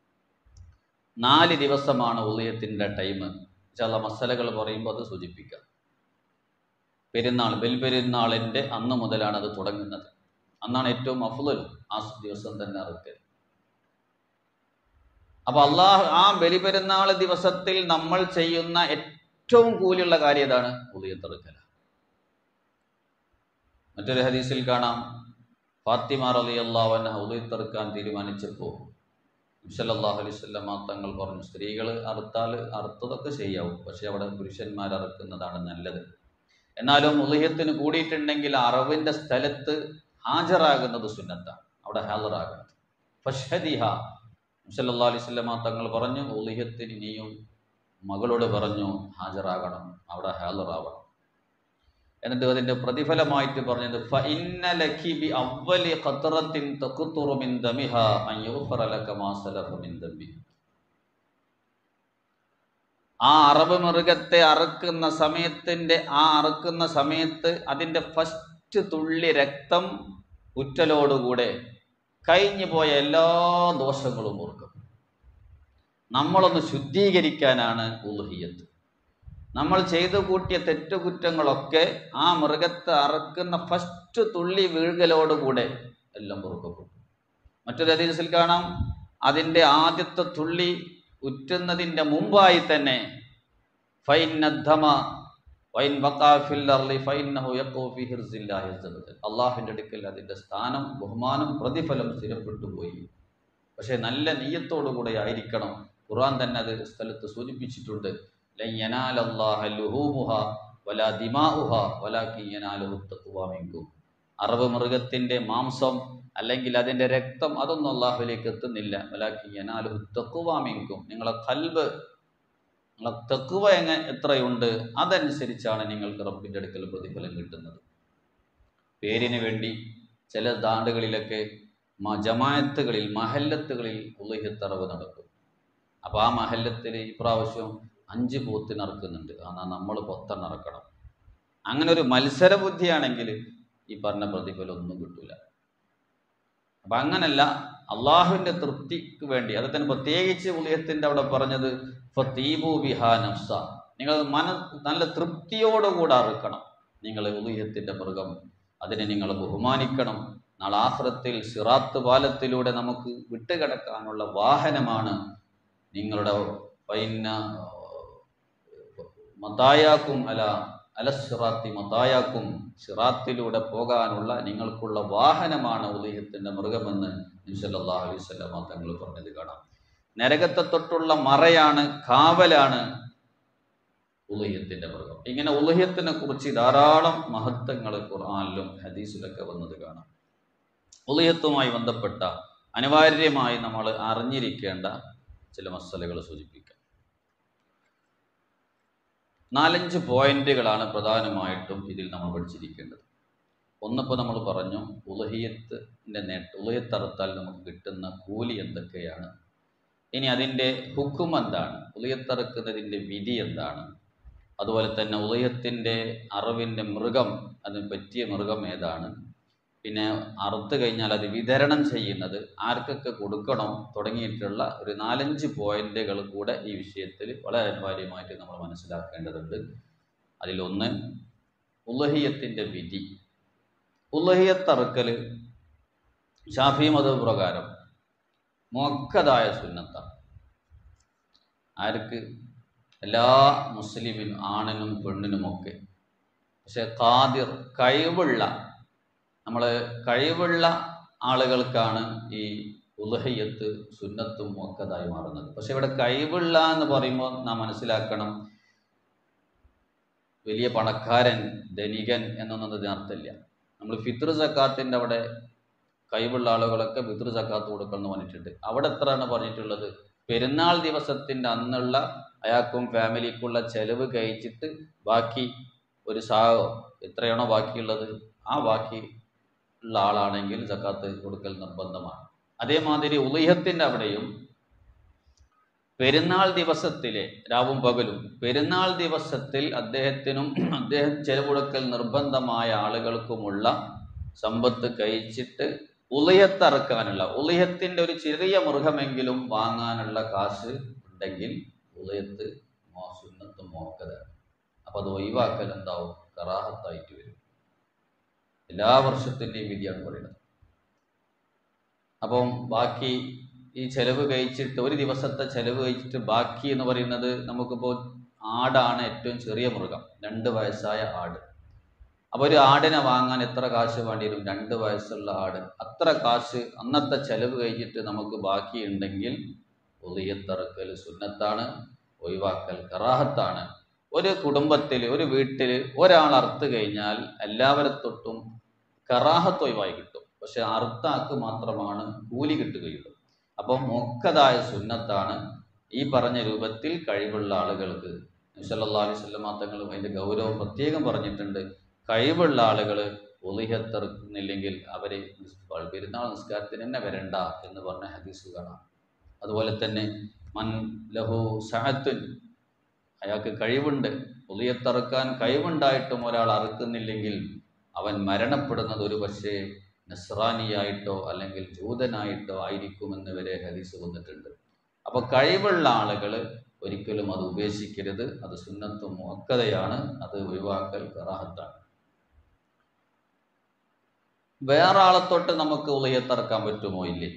[SPEAKER 1] നാല് ദിവസമാണ് ഉലയത്തിൻ്റെ ടൈം ചില മസലകൾ പറയുമ്പോൾ അത് സൂചിപ്പിക്കാം പെരുന്നാൾ ബലിപെരുന്നാളിൻ്റെ അന്ന് മുതലാണ് അത് തുടങ്ങുന്നത് അന്നാണ് ഏറ്റവും അഫ്ലൽ ആ ദിവസം തന്നെ അറുക്കൽ അപ്പൊ അള്ളാഹ് ആ ബലിപെരുന്നാൾ ദിവസത്തിൽ നമ്മൾ ചെയ്യുന്ന ഏറ്റവും കൂലിയുള്ള കാര്യം ഏതാണ് ഉദയത്തെറുക്കല മറ്റൊരു ഹദീസിൽ കാണാം ഫാത്തിമ റലി അള്ളാഹുവിനെ ഉദയത്തെറുക്കാൻ തീരുമാനിച്ചപ്പോൾ സല്ലല്ലാഹു അലൈഹി വസല്ലമ തങ്ങൾ പറഞ്ഞു സ്ത്രീകൾ അറുത്താൽ അറുത്തതൊക്കെ ചെയ്യാവും പക്ഷെ അവിടെ പുരുഷന്മാർ അറുക്കുന്നതാണ് നല്ലത് എന്നാലും ഉലഹ്യത്തിന് കൂടിയിട്ടുണ്ടെങ്കിൽ അറവിൻ്റെ സ്ഥലത്ത് ഹാജരാകുന്നത് സുന്നത്താണ് അവിടെ ഹാജറാകുന്നത് ഫഷദിഹ സല്ലല്ലാഹു അലൈഹി വസല്ലമ തങ്ങൾ പറഞ്ഞു ഉലഹ്യത്തിന് ഇനിയും മകളോട് പറഞ്ഞു ഹാജരാകണം അവിടെ ഹാജറാവണം എന്നിട്ട് അതിൻ്റെ പ്രതിഫലമായിട്ട് പറഞ്ഞത് ഫഇന്ന ലക്കി ബി അവ്വലി ഖത്രത്തിൻ തഖ്തുറു മിൻ ദമിഹ അൻ യുഗ്ഫറ ലക മാ സലഫ മിൻ ദംബി ആ അറബ് മൃഗത്തെ അറുക്കുന്ന സമയത്തിൻ്റെ ആ അറുക്കുന്ന സമയത്ത് അതിൻ്റെ ഫസ്റ്റ് തുള്ളി രക്തം ഉറ്റലോടുകൂടെ കഴിഞ്ഞു പോയ എല്ലാ ദോഷങ്ങളും ഓർക്കും നമ്മളൊന്ന് ശുദ്ധീകരിക്കാനാണ് ഉൽഹിയത്ത് നമ്മൾ ചെയ്തു കൂട്ടിയ തെറ്റുകുറ്റങ്ങളൊക്കെ ആ മൃഗത്തെ അറക്കുന്ന ഫസ്റ്റ് തുള്ളി വീഴ്കലോടുകൂടെ എല്ലാം പൊറുക്കപ്പെടും മറ്റൊരു ഹദീസിൽ കാണാം അതിൻ്റെ ആദ്യത്തെ തുള്ളി ഉറ്റുന്നതിൻ്റെ മുമ്പായി തന്നെ ഫൈനദ്ധമ വൈൻ വക്കാഫിൽ അർലി ഫൈനഹു യഖൂ ഫി ഹിർസില്ലാഹി അസ്സ വജൽ അള്ളാഹുവിൻ്റെ അടുക്കൽ അതിൻ്റെ സ്ഥാനം ബഹുമാനം പ്രതിഫലം സ്ഥിരപ്പെട്ടു പോയി പക്ഷേ നല്ല നീയത്തോടു കൂടെ ആയിരിക്കണം ഖുർആൻ തന്നെ അത് സ്ഥലത്ത് സൂചിപ്പിച്ചിട്ടുണ്ട് ലൻ യനാലല്ലാഹ ലുഹൂമുഹ വലാ ദിമാഉഹ വലാകിൻ യനാലുഹു തഖ്വ മിൻകും അറബ് മൃഗത്തിൻ്റെ മാംസം അല്ലെങ്കിൽ അതിൻ്റെ രക്തം അതൊന്നും അള്ളാഹുലേക്ക് എത്തുന്നില്ല വലാക്കി യനാലുഹു തഖ്വ മിൻകും നിങ്ങളെ കൽബ് നിങ്ങളെ തെക്കുവ എങ്ങ എത്രയുണ്ട് അതനുസരിച്ചാണ് നിങ്ങൾക്ക് റബ്ബിൻ്റെ അടുക്കൽ പ്രതിഫലം കിട്ടുന്നത് പേരിന് വേണ്ടി ചില നാടുകളിലൊക്കെ മ ജമായത്തുകളിൽ മഹല്ലത്തുകളിൽ ഉലഹത്തറവ് നടക്കും അപ്പോൾ ആ മഹല്ലത്തിൽ ഇപ്രാവശ്യം അഞ്ച് പോത്തിന് ഇറക്കുന്നുണ്ട് എന്നാൽ നമ്മൾ പത്തെണ്ണം ഇറക്കണം അങ്ങനെ ഒരു മത്സര ബുദ്ധിയാണെങ്കിൽ ഈ പറഞ്ഞ പ്രതിഫലം ഒന്നും കിട്ടൂല അപ്പം അങ്ങനല്ല അള്ളാഹുവിൻ്റെ തൃപ്തിക്ക് വേണ്ടി അത് തന്നെ പ്രത്യേകിച്ച് ഉളിയത്തിൻ്റെ അവിടെ പറഞ്ഞത് ഫീബു ബിഹാ നഫ്സ നിങ്ങൾ മന നല്ല തൃപ്തിയോടുകൂടെ അറുക്കണം നിങ്ങൾ ഉളിയത്തിൻ്റെ മൃഗം അതിനെ നിങ്ങൾ ബഹുമാനിക്കണം നാളെ ആഹ്റത്തിൽ സിറാത്ത് പാലത്തിലൂടെ നമുക്ക് വിട്ടുകിടക്കാനുള്ള വാഹനമാണ് നിങ്ങളുടെ പൈന മതായാക്കും അല അല സിറാത്തി മതായാക്കും സിറാത്തിലൂടെ പോകാനുള്ള നിങ്ങൾക്കുള്ള വാഹനമാണ് ഉദയത്തിൻ്റെ മൃഗമെന്ന് നിസല്ലാ അലൈവല്ല തങ്ങൾ പറഞ്ഞത് കാണാം നരകത്തെ തൊട്ടുള്ള മറയാണ് കാവലാണ് ഉലഹ്യത്തിൻ്റെ മൃഗം ഇങ്ങനെ ഉലഹ്യത്തിനെ കുറിച്ച് ധാരാളം മഹത്വങ്ങൾ ഖുർആാനിലും ഹദീസിലൊക്കെ വന്നത് കാണാം ഉലഹ്യത്തുമായി ബന്ധപ്പെട്ട അനിവാര്യമായി നമ്മൾ അറിഞ്ഞിരിക്കേണ്ട ചില മസലകൾ സൂചിപ്പിക്കാം നാലഞ്ച് പോയിന്റുകളാണ് പ്രധാനമായിട്ടും ഇതിൽ നമ്മൾ പഠിച്ചിരിക്കേണ്ടത് ഒന്നിപ്പോൾ നമ്മൾ പറഞ്ഞു ഉലഹിയത്തിൻ്റെ നേട്ട ഉലഹത്തറുത്താൽ നമുക്ക് കിട്ടുന്ന കൂലി എന്തൊക്കെയാണ് ഇനി അതിൻ്റെ ഹുക്കും എന്താണ് ഉലയത്തറുക്കുന്നതിൻ്റെ വിധി എന്താണ് അതുപോലെ തന്നെ ഉദയത്തിൻ്റെ അറിവിൻ്റെ മൃഗം അതിന് പറ്റിയ മൃഗം ഏതാണ് പിന്നെ അറുത്ത് കഴിഞ്ഞാൽ അത് വിതരണം ചെയ്യുന്നത് ആർക്കൊക്കെ കൊടുക്കണം തുടങ്ങിയിട്ടുള്ള ഒരു നാലഞ്ച് പോയിന്റുകൾ കൂടെ ഈ വിഷയത്തിൽ വളരെ അനിവാര്യമായിട്ട് നമ്മൾ മനസ്സിലാക്കേണ്ടതുണ്ട് അതിലൊന്ന് ഉലഹിയത്തിൻ്റെ വിധി ഉലഹിയത്തറുക്കൽ ഷാഫി മത പ്രകാരം മൊക്കതായ സുന്നത്താണ് ആർക്ക് എല്ലാ മുസ്ലിമിനും ആണിനും പെണ്ണിനുമൊക്കെ പക്ഷെ ഖാദിർ കഴിവുള്ള നമ്മൾ കഴിവുള്ള ആളുകൾക്കാണ് ഈ ഉലഹയ്യത്ത് സുന്നത്തും ഒക്കതായി മാറുന്നത് പക്ഷെ ഇവിടെ കഴിവുള്ള എന്ന് പറയുമ്പോൾ നാം മനസ്സിലാക്കണം വലിയ പണക്കാരൻ ധനികൻ എന്നൊന്നും അതിന് അർത്ഥമില്ല നമ്മൾ ഫിത്ർ സക്കാത്തിൻ്റെ അവിടെ കഴിവുള്ള ആളുകളൊക്കെ ഫിത്ർ സക്കാത്ത് കൊടുക്കണം പറഞ്ഞിട്ടുണ്ട് അവിടെ എത്രയാണ് പറഞ്ഞിട്ടുള്ളത് പെരുന്നാൾ ദിവസത്തിൻ്റെ അന്നുള്ള അയാൾക്കും ഫാമിലിക്കുള്ള ചെലവ് കഴിച്ചിട്ട് ബാക്കി ഒരു സാഹോ എത്രയാണോ ബാക്കിയുള്ളത് ആ ബാക്കി ഉള്ള ആളാണെങ്കിൽ സക്കാത്ത് കൊടുക്കൽ നിർബന്ധമാണ് അതേമാതിരി ഉലയത്തിൻ്റെ അവിടെയും പെരുന്നാൾ ദിവസത്തിലെ രാവും പകലും പെരുന്നാൾ ദിവസത്തിൽ അദ്ദേഹത്തിനും അദ്ദേഹം ചെലവുകൊടുക്കൽ നിർബന്ധമായ ആളുകൾക്കുമുള്ള സമ്പത്ത് കഴിച്ചിട്ട് ഉലയത്തറക്കാനുള്ള ഉലയത്തിൻ്റെ ഒരു ചെറിയ മൃഗമെങ്കിലും വാങ്ങാനുള്ള കാശ് ഉണ്ടെങ്കിൽ ഉലയത്ത് സുന്നത്ത് മോക്കതാണ് അപ്പോൾ അത് ഒഴിവാക്കൽ എന്താവും കറാഹത്തായിട്ട് വരും എല്ലാ വർഷത്തിൻ്റെയും വിധിയാണ് പറയുന്നത് അപ്പം ബാക്കി ഈ ചെലവ് കഴിച്ചിട്ട് ഒരു ദിവസത്തെ ചെലവ് കഴിച്ചിട്ട് ബാക്കി എന്ന് പറയുന്നത് നമുക്കിപ്പോൾ ആടാണ് ഏറ്റവും ചെറിയ മൃഗം രണ്ട് വയസ്സായ ആട് അപ്പോൾ ഒരു ആടിനെ വാങ്ങാൻ എത്ര കാശ് വേണ്ടി വരും രണ്ട് വയസ്സുള്ള ആട് അത്ര കാശ് അന്നത്തെ ചെലവ് കഴിഞ്ഞിട്ട് നമുക്ക് ബാക്കിയുണ്ടെങ്കിൽ ഒളിയത്തറക്കൽ സുന്നത്താണ് ഒഴിവാക്കൽ കറാഹത്താണ് ഒരു കുടുംബത്തിൽ ഒരു വീട്ടിൽ ഒരാൾ അറുത്ത് കഴിഞ്ഞാൽ എല്ലാവരെ തൊട്ടും കറാഹത്ത് ഒഴിവായി കിട്ടും പക്ഷെ അറുത്താക്ക് മാത്രമാണ് കൂലി കിട്ടുകയുള്ളൂ അപ്പം മൊക്കതായ സുന്നത്താണ് ഈ പറഞ്ഞ രൂപത്തിൽ കഴിവുള്ള ആളുകൾക്ക് നബ്സല്ലാ അലൈഹി സ്വല്ലമ തങ്ങളും അതിൻ്റെ ഗൗരവം പ്രത്യേകം പറഞ്ഞിട്ടുണ്ട് കഴിവുള്ള ആളുകൾ ഒലിഹത്തെറുക്കുന്നില്ലെങ്കിൽ അവരെ പെരുന്നാൾ നിസ്കാരത്തിന് തന്നെ വരണ്ട എന്ന് പറഞ്ഞ ഹദീസ് കാണാം അതുപോലെ തന്നെ മൻ ലഹു സഹത്തുൻ അയാൾക്ക് കഴിവുണ്ട് ഒലിയത്തറുക്കാൻ കഴിവുണ്ടായിട്ടും ഒരാൾ അറുക്കുന്നില്ലെങ്കിൽ അവൻ മരണപ്പെടുന്നത് ഒരു പക്ഷേ നസ്രാനിയായിട്ടോ അല്ലെങ്കിൽ ജൂതനായിട്ടോ ആയിരിക്കുമെന്ന് വരെ ഹദീസ് വന്നിട്ടുണ്ട് അപ്പോൾ കഴിവുള്ള ആളുകൾ ഒരിക്കലും അത് ഉപേക്ഷിക്കരുത് അത് സുന്നത്തും മുക്കതയാണ് അത് ഒഴിവാക്കൽ കറാഹത്താണ് വേറെ ആളെ തൊട്ട് നമുക്ക് ഉളിയത്തറക്കാൻ പറ്റുമോ ഇല്ലേ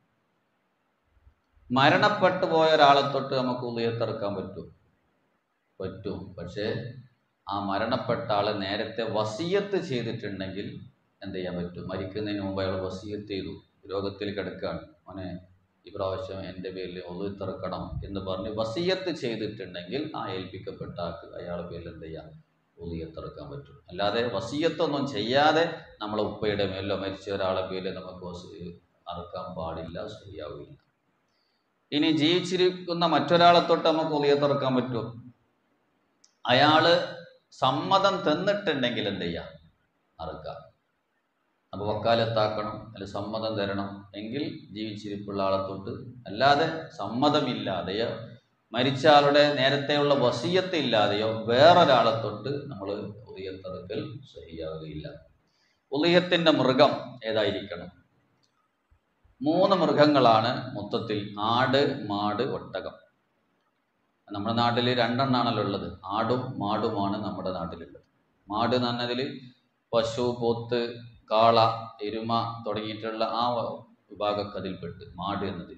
[SPEAKER 1] മരണപ്പെട്ടു പോയ ഒരാളെ തൊട്ട് നമുക്ക് ഉളിയത്തറക്കാൻ പറ്റും പറ്റും പക്ഷേ ആ മരണപ്പെട്ട ആള് നേരത്തെ വസീയത്ത് ചെയ്തിട്ടുണ്ടെങ്കിൽ എന്ത് ചെയ്യാൻ പറ്റും മരിക്കുന്നതിന് മുമ്പ് അയാൾ വസീയത്ത് ചെയ്തു രോഗത്തിൽ കിടക്കുകയാണ് മോനെ ഈ പ്രാവശ്യം എൻ്റെ പേരിൽ ഒളിത്തിറക്കണം എന്ന് പറഞ്ഞ് വസീയത്ത് ചെയ്തിട്ടുണ്ടെങ്കിൽ ആ ഏൽപ്പിക്കപ്പെട്ട ആൾക്ക് അയാളുടെ പേരിൽ എന്ത് ചെയ്യാം ഒളിയത്തിറക്കാൻ പറ്റും അല്ലാതെ വസീയത്തൊന്നും ചെയ്യാതെ നമ്മളെ ഉപ്പയുടെ മേലോ മരിച്ച ഒരാളെ പേരിൽ നമുക്ക് വസി അറക്കാൻ പാടില്ല ശരിയാവില്ല ഇനി ജീവിച്ചിരിക്കുന്ന മറ്റൊരാളെ തൊട്ട് നമുക്ക് ഒളിയത്തിറക്കാൻ പറ്റും അയാള് സമ്മതം തന്നിട്ടുണ്ടെങ്കിൽ എന്ത് ചെയ്യാം അറുക്കാം അപ്പോൾ വക്കാലത്താക്കണം അല്ലെ സമ്മതം തരണം എങ്കിൽ ജീവിച്ചിരിപ്പുള്ള ആളെ തൊട്ട് അല്ലാതെ സമ്മതമില്ലാതെയോ മരിച്ച ആളുടെ നേരത്തെയുള്ള വസീയത്ത് ഇല്ലാതെയോ വേറൊരാളെ തൊട്ട് നമ്മൾ ഉദയത്തറക്കൽ ശരിയാവുകയില്ല ഉളിയത്തിൻ്റെ മൃഗം ഏതായിരിക്കണം മൂന്ന് മൃഗങ്ങളാണ് മൊത്തത്തിൽ ആട് മാട് ഒട്ടകം നമ്മുടെ നാട്ടിൽ രണ്ടെണ്ണാണല്ലോ ഉള്ളത് ആടും മാടുമാണ് നമ്മുടെ നാട്ടിലുള്ളത് മാട് എന്ന് പറഞ്ഞതിൽ പശു പോത്ത് കാള എരുമ തുടങ്ങിയിട്ടുള്ള ആ വിഭാഗമൊക്കെ അതിൽപ്പെട്ട് മാട് എന്നതിൽ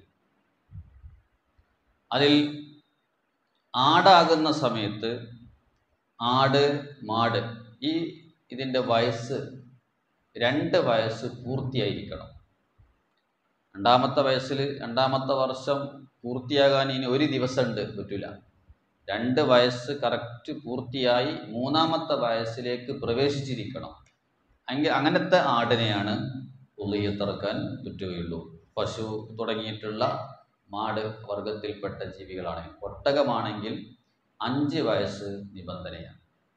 [SPEAKER 1] അതിൽ ആടാകുന്ന സമയത്ത് ആട് മാട് ഈ ഇതിൻ്റെ വയസ്സ് രണ്ട് വയസ്സ് പൂർത്തിയായിരിക്കണം രണ്ടാമത്തെ വയസ്സിൽ രണ്ടാമത്തെ വർഷം പൂർത്തിയാകാൻ ഇനി ഒരു ദിവസം ഉണ്ട് പറ്റില്ല രണ്ട് വയസ്സ് കറക്റ്റ് പൂർത്തിയായി മൂന്നാമത്തെ വയസ്സിലേക്ക് പ്രവേശിച്ചിരിക്കണം എങ്കിൽ അങ്ങനത്തെ ആടിനെയാണ് ഉള്ളിയത്തിറക്കാൻ പറ്റുകയുള്ളൂ പശു തുടങ്ങിയിട്ടുള്ള മാട് വർഗത്തിൽപ്പെട്ട ജീവികളാണ് ഒട്ടകമാണെങ്കിൽ അഞ്ച് വയസ്സ് നിബന്ധനയാണ്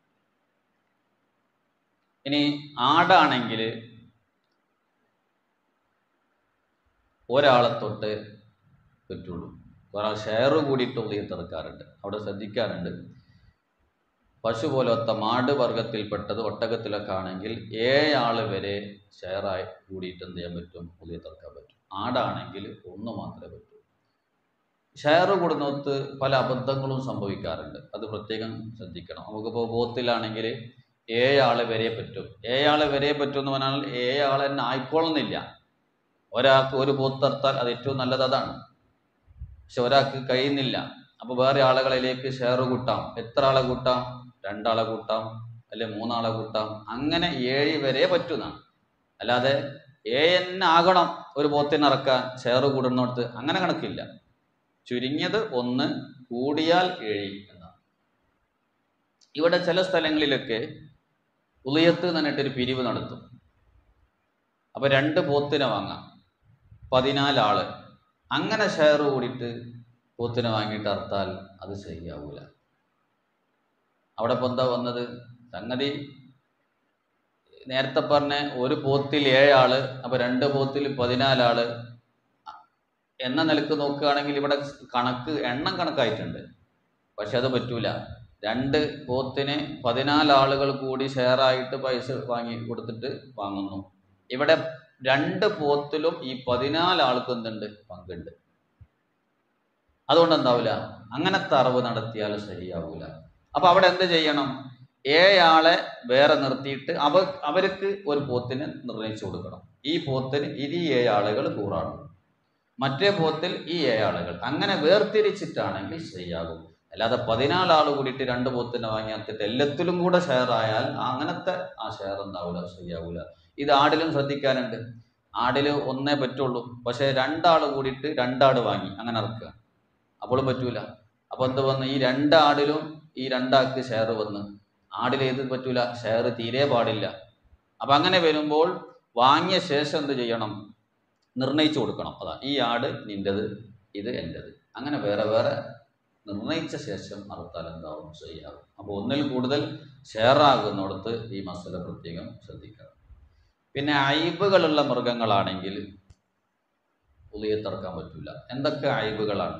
[SPEAKER 1] ഇനി ആടാണെങ്കിൽ ഒരാളെ തൊട്ട് പറ്റുള്ളൂ ഒരാൾ ഷെയർ കൂടിയിട്ട് ഉള്ളിയത്തിറക്കാറുണ്ട് അവിടെ ശ്രദ്ധിക്കാറുണ്ട് പശു പോലത്തെ മാട് വർഗത്തിൽപ്പെട്ടത് ഒട്ടകത്തിലൊക്കെ ആണെങ്കിൽ ഏഴാൾ വരെ ഷെയറായി കൂടിയിട്ട് എന്ത് ചെയ്യാൻ പറ്റും പുതിയ തുറക്കാൻ പറ്റും ആടാണെങ്കിൽ ഒന്ന് മാത്രമേ പറ്റൂ ഷെയർ കൂടുന്നിടത്ത് പല അബദ്ധങ്ങളും സംഭവിക്കാറുണ്ട് അത് പ്രത്യേകം ശ്രദ്ധിക്കണം നമുക്കിപ്പോൾ ബോത്തിലാണെങ്കിൽ ഏഴാൾ വരെ പറ്റും ഏഴാൾ വരെ പറ്റും എന്ന് പറഞ്ഞാൽ ഏഴാൾ തന്നെ ആയിക്കോളുന്നില്ല ഒരാൾക്ക് ഒരു പോത്തർത്താൽ അത് ഏറ്റവും നല്ലത് അതാണ് പക്ഷെ ഒരാൾക്ക് കഴിയുന്നില്ല അപ്പോൾ വേറെ ആളുകളിലേക്ക് ഷെയർ കൂട്ടാം എത്ര ആളെ കൂട്ടാം രണ്ടാളെ കൂട്ടാം അല്ലെ മൂന്നാളെ കൂട്ടാം അങ്ങനെ ഏഴ് വരെ പറ്റുന്നതാണ് അല്ലാതെ ഏഴന്നെ ആകണം ഒരു പോത്തിനെ ഇറക്കാൻ ഷെയർ കൂടുന്നിടത്ത് അങ്ങനെ കണക്കില്ല ചുരുങ്ങിയത് ഒന്ന് കൂടിയാൽ ഏഴ് എന്നാണ് ഇവിടെ ചില സ്ഥലങ്ങളിലൊക്കെ ഉളിയത്ത് എന്ന് പറഞ്ഞിട്ടൊരു പിരിവ് നടത്തും അപ്പോൾ രണ്ട് പോത്തിനെ വാങ്ങാം പതിനാലാള് അങ്ങനെ ഷെയർ കൂടിയിട്ട് പോത്തിനെ വാങ്ങിയിട്ട് അർത്താൽ അത് ശരിയാവൂല അവിടെ ഇപ്പം എന്താ വന്നത് സംഗതി നേരത്തെ പറഞ്ഞ ഒരു പോത്തിൽ ഏഴാള് അപ്പൊ രണ്ട് പോത്തിൽ പതിനാലാള് എന്ന നിലക്ക് നോക്കുകയാണെങ്കിൽ ഇവിടെ കണക്ക് എണ്ണം കണക്കായിട്ടുണ്ട് പക്ഷെ അത് പറ്റൂല രണ്ട് പോത്തിന് പതിനാലാളുകൾ കൂടി ഷെയറായിട്ട് പൈസ വാങ്ങി കൊടുത്തിട്ട് വാങ്ങുന്നു ഇവിടെ രണ്ട് പോത്തിലും ഈ പതിനാല് ആൾക്ക് എന്തുണ്ട് പങ്കുണ്ട് അതുകൊണ്ട് എന്താവില്ല അങ്ങനത്തെ അറിവ് നടത്തിയാൽ ശരിയാവൂല അപ്പൊ അവിടെ എന്ത് ചെയ്യണം ഏഴാളെ വേറെ നിർത്തിയിട്ട് അവ അവർക്ക് ഒരു പോത്തിന് നിർണയിച്ചു കൊടുക്കണം ഈ പോത്തിന് ഇത് ഈ ഏഴാളുകൾ കൂറാണ് മറ്റേ പോത്തിൽ ഈ ഏഴാളുകൾ അങ്ങനെ വേർതിരിച്ചിട്ടാണെങ്കിൽ ശരിയാകും അല്ലാതെ പതിനാല് ആൾ കൂടിയിട്ട് രണ്ട് പോത്തിനെ വാങ്ങിയാത്തിട്ട് എല്ലാത്തിലും കൂടെ ഷെയർ ആയാൽ അങ്ങനത്തെ ആ ഷെയർ എന്താവൂല ശരിയാവൂല ഇത് ആടിലും ശ്രദ്ധിക്കാനുണ്ട് ആടിൽ ഒന്നേ പറ്റുള്ളൂ പക്ഷേ രണ്ടാൾ കൂടിയിട്ട് രണ്ടാട് വാങ്ങി അങ്ങനെ ഇറക്കുക അപ്പോഴും പറ്റൂല അപ്പോൾ എന്ത് വന്ന് ഈ രണ്ടാടിലും ഈ രണ്ടാൾക്ക് ഷെയർ വന്ന് ആടിൽ ഏത് പറ്റൂല ഷെയർ തീരെ പാടില്ല അപ്പം അങ്ങനെ വരുമ്പോൾ വാങ്ങിയ ശേഷം എന്ത് ചെയ്യണം നിർണയിച്ചു കൊടുക്കണം അതാ ഈ ആട് നിൻ്റെത് ഇത് എൻ്റെത് അങ്ങനെ വേറെ വേറെ നിർണയിച്ച ശേഷം അറുത്താൽ എന്താവും ശരിയാകും അപ്പോൾ ഒന്നിൽ കൂടുതൽ ഷെയർ ആകുന്നിടത്ത് ഈ മസാല പ്രത്യേകം ശ്രദ്ധിക്കണം പിന്നെ അയിബുകളുള്ള മൃഗങ്ങളാണെങ്കിൽ പുതിയെ തറക്കാൻ പറ്റില്ല എന്തൊക്കെ അയിബുകളാണ്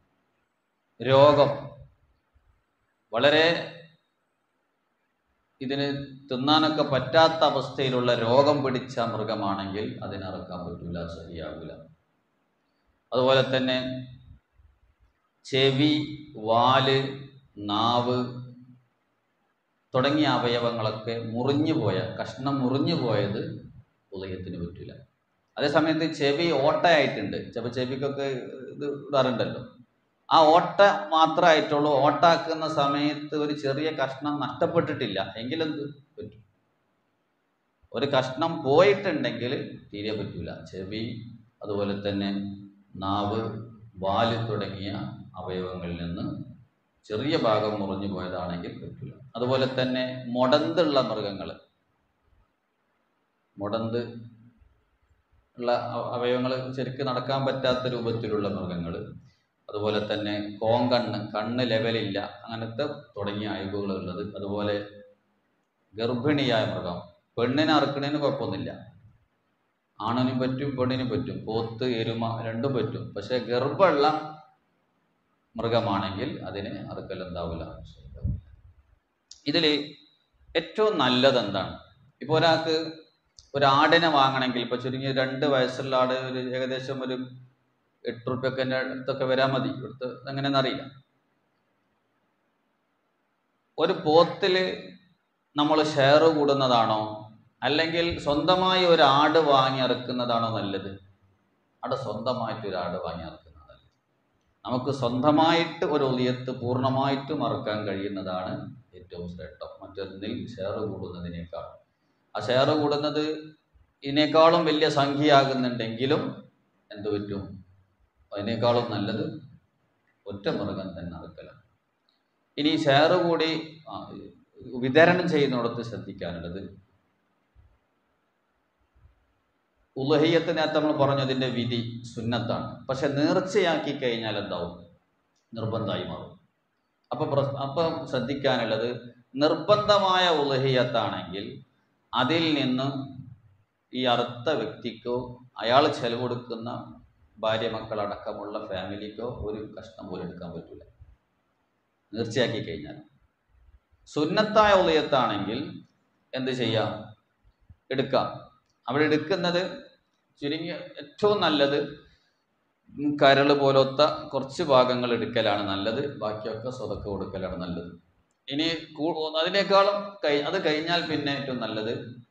[SPEAKER 1] രോഗം വളരെ ഇതിന് തിന്നാനൊക്കെ പറ്റാത്ത അവസ്ഥയിലുള്ള രോഗം പിടിച്ച മൃഗമാണെങ്കിൽ അതിനറക്കാൻ പറ്റില്ല ശരിയാകില്ല അതുപോലെ തന്നെ ചെവി വാല് നാവ് തുടങ്ങിയ അവയവങ്ങളൊക്കെ മുറിഞ്ഞു പോയ കഷ്ണം മുറിഞ്ഞു പോയത് ഉദയത്തിന് പറ്റില്ല അതേസമയത്ത് ചെവി ഓട്ടയായിട്ടുണ്ട് ചിലപ്പോൾ ചെവിക്കൊക്കെ ഇത് ഇടാറുണ്ടല്ലോ ആ ഓട്ട മാത്രമായിട്ടുള്ളൂ ഓട്ടാക്കുന്ന സമയത്ത് ഒരു ചെറിയ കഷ്ണം നഷ്ടപ്പെട്ടിട്ടില്ല എങ്കിലെന്ത് പറ്റും ഒരു കഷ്ണം പോയിട്ടുണ്ടെങ്കിൽ തീരെ പറ്റൂല ചെവി അതുപോലെ തന്നെ നാവ് വാല് തുടങ്ങിയ അവയവങ്ങളിൽ നിന്ന് ചെറിയ ഭാഗം മുറിഞ്ഞു പോയതാണെങ്കിൽ പറ്റില്ല അതുപോലെ തന്നെ മുടന്തുള്ള മൃഗങ്ങൾ മുടന്ത് ഉള്ള അവയവങ്ങൾ ശരിക്കും നടക്കാൻ പറ്റാത്ത രൂപത്തിലുള്ള മൃഗങ്ങൾ അതുപോലെ തന്നെ കോങ്കണ്ണ് കണ്ണ് ലെവലില്ല അങ്ങനത്തെ തുടങ്ങിയ അയവുകൾ ഉള്ളത് അതുപോലെ ഗർഭിണിയായ മൃഗം പെണ്ണിനെ അറുക്കണതിന് കുഴപ്പമൊന്നുമില്ല ആണിനും പറ്റും പെണ്ണിനും പറ്റും പോത്ത് എരുമ രണ്ടും പറ്റും പക്ഷെ ഗർഭമുള്ള മൃഗമാണെങ്കിൽ അതിന് അറുക്കൽ എന്താവില്ല ഇതിൽ ഏറ്റവും നല്ലത് എന്താണ് ഇപ്പോൾ ഒരാൾക്ക് ഒരു ആടിനെ വാങ്ങണമെങ്കിൽ ഇപ്പോൾ ചുരുങ്ങി രണ്ട് വയസ്സുള്ള ആട് ഒരു ഏകദേശം ഒരു എട്ട് റുപ്യൊക്കെ എൻ്റെ അടുത്തൊക്കെ വരാൻ മതി ഇവിടുത്തെ എങ്ങനെയെന്ന് അറിയില്ല ഒരു പോത്തിൽ നമ്മൾ ഷെയർ കൂടുന്നതാണോ അല്ലെങ്കിൽ സ്വന്തമായി ഒരു ആട് വാങ്ങി ഇറക്കുന്നതാണോ നല്ലത് അവിടെ സ്വന്തമായിട്ട് ഒരു ആട് വാങ്ങി ഇറക്കുന്നതാണ് നല്ലത് നമുക്ക് സ്വന്തമായിട്ട് ഒരു ഒലിയത്ത് പൂർണ്ണമായിട്ടും മറക്കാൻ കഴിയുന്നതാണ് ഏറ്റവും ശ്രേഷ്ഠം മറ്റൊന്നിൽ ഷെയർ കൂടുന്നതിനേക്കാൾ ആ ഷെയർ കൂടുന്നത് ഇതിനേക്കാളും വലിയ സംഖ്യയാകുന്നുണ്ടെങ്കിലും എന്ത് പറ്റും അതിനേക്കാളും നല്ലത് ഒറ്റ മൃഗം തന്നെ അറക്കലാണ് ഇനി ഷെയർ കൂടി ആ, വിതരണം ചെയ്യുന്നിടത്ത് ശ്രദ്ധിക്കാനുള്ളത് ഉലഹിയത്ത് നേരത്തെ നമ്മൾ പറഞ്ഞു അതിൻ്റെ വിധി സുന്നത്താണ് പക്ഷെ നേർച്ചയാക്കി കഴിഞ്ഞാൽ എന്താവും നിർബന്ധമായി മാറും അപ്പോൾ പ്ര അപ്പം ശ്രദ്ധിക്കാനുള്ളത് നിർബന്ധമായ ഉലഹിയത്താണെങ്കിൽ അതിൽ നിന്ന് ഈ അറുത്ത വ്യക്തിക്കോ അയാൾ ചെലവ് കൊടുക്കുന്ന ഭാര്യ മക്കളടക്കമുള്ള ഫാമിലിക്കോ ഒരു കഷ്ണം പോലും എടുക്കാൻ പറ്റില്ല നേർച്ചയാക്കി കഴിഞ്ഞാൽ സുന്നത്തായ ഉദയത്താണെങ്കിൽ എന്ത് ചെയ്യാം എടുക്കാം അവിടെ എടുക്കുന്നത് ചുരുങ്ങിയ ഏറ്റവും നല്ലത് കരൾ പോലത്തെ കുറച്ച് ഭാഗങ്ങൾ എടുക്കലാണ് നല്ലത് ബാക്കിയൊക്കെ സ്വതക്ക കൊടുക്കലാണ് നല്ലത് ഇനി കൂ- അതിനേക്കാളും കഴി അത് കഴിഞ്ഞാൽ പിന്നെ ഏറ്റവും നല്ലത്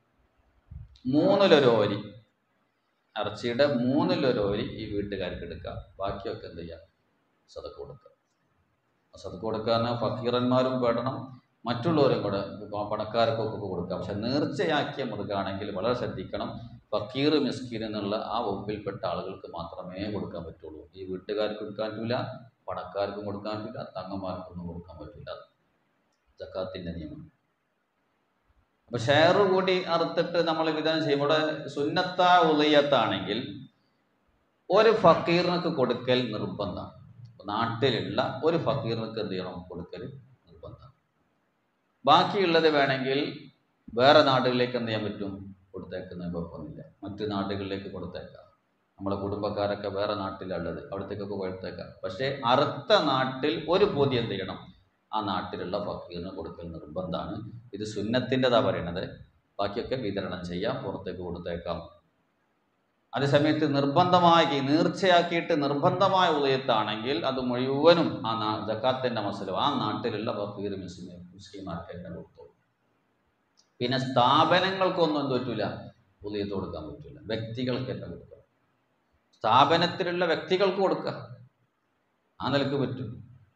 [SPEAKER 1] മൂന്നിലൊരു ഓരി ഇറച്ചിയുടെ മൂന്നിലൊരു ഓരി ഈ വീട്ടുകാർക്ക് എടുക്കാം ബാക്കിയൊക്കെ എന്ത് ചെയ്യാം സതക്ക് കൊടുക്കുക സതക്ക് കൊടുക്കാൻ ഫക്കീറന്മാരും പെടണം മറ്റുള്ളവരും കൂടെ ഇപ്പൊ പണക്കാർക്കൊക്കെ കൊടുക്കാം പക്ഷെ നേർച്ചയാക്കിയ മൃഗാണെങ്കിൽ വളരെ ശ്രദ്ധിക്കണം ഫക്കീർ മിസ്കീൻ എന്നുള്ള ആ വകുപ്പിൽപ്പെട്ട ആളുകൾക്ക് മാത്രമേ കൊടുക്കാൻ പറ്റുള്ളൂ ഈ വീട്ടുകാർക്ക് കൊടുക്കാൻ പറ്റില്ല പണക്കാർക്കും കൊടുക്കാൻ പറ്റില്ല തങ്ങന്മാർക്കൊന്നും കൊടുക്കാൻ പറ്റില്ല ജക്കാത്തിൻ്റെ നിയമം അപ്പൊ ഷെയർ കൂടി അറുത്തിട്ട് നമ്മൾ വിധാനം ചെയ്യും ഇവിടെ സുന്നത്ത ഉദയത്താണെങ്കിൽ ഒരു ഫക്കീറിനൊക്കെ കൊടുക്കൽ നിർബന്ധം നാട്ടിലുള്ള ഒരു ഫക്കീറിനൊക്കെ എന്ത് ചെയ്യണം കൊടുക്കൽ നിർബന്ധം ബാക്കിയുള്ളത് വേണമെങ്കിൽ വേറെ നാടുകളിലേക്ക് എന്ത് ചെയ്യാൻ പറ്റും കൊടുത്തേക്കുന്ന കുഴപ്പമൊന്നുമില്ല മറ്റ് നാടുകളിലേക്ക് കൊടുത്തേക്കാം നമ്മളെ കുടുംബക്കാരൊക്കെ വേറെ നാട്ടിലുള്ളത് അവിടത്തേക്കൊക്കെ കൊടുത്തേക്കാം പക്ഷേ അറുത്ത നാട്ടിൽ ഒരു പൊതി എന്ത് ചെയ്യണം ആ നാട്ടിലുള്ള ഫക്കീറിന് കൊടുക്കൽ നിർബന്ധമാണ് ഇത് സുന്നത്തിൻ്റെതാ പറയണത് ബാക്കിയൊക്കെ വിതരണം ചെയ്യാം പുറത്തേക്ക് കൊടുത്തേക്കാം അതേസമയത്ത് നിർബന്ധമായി നേർച്ചയാക്കിയിട്ട് നിർബന്ധമായ ഉദയത്താണെങ്കിൽ അത് മുഴുവനും ആ നാ ജക്കാത്തിൻ്റെ മസലും ആ നാട്ടിലുള്ള ഫക്കീർ മുസ്ലിം മുസ്ലിമാർക്ക് തന്നെ കൊടുത്തോളൂ പിന്നെ സ്ഥാപനങ്ങൾക്കൊന്നും എന്ത് പറ്റൂല ഉദയത്ത് കൊടുക്കാൻ പറ്റില്ല വ്യക്തികൾക്ക് തന്നെ കൊടുക്കാം സ്ഥാപനത്തിലുള്ള വ്യക്തികൾക്ക് കൊടുക്കുക ആ നിലക്ക് പറ്റും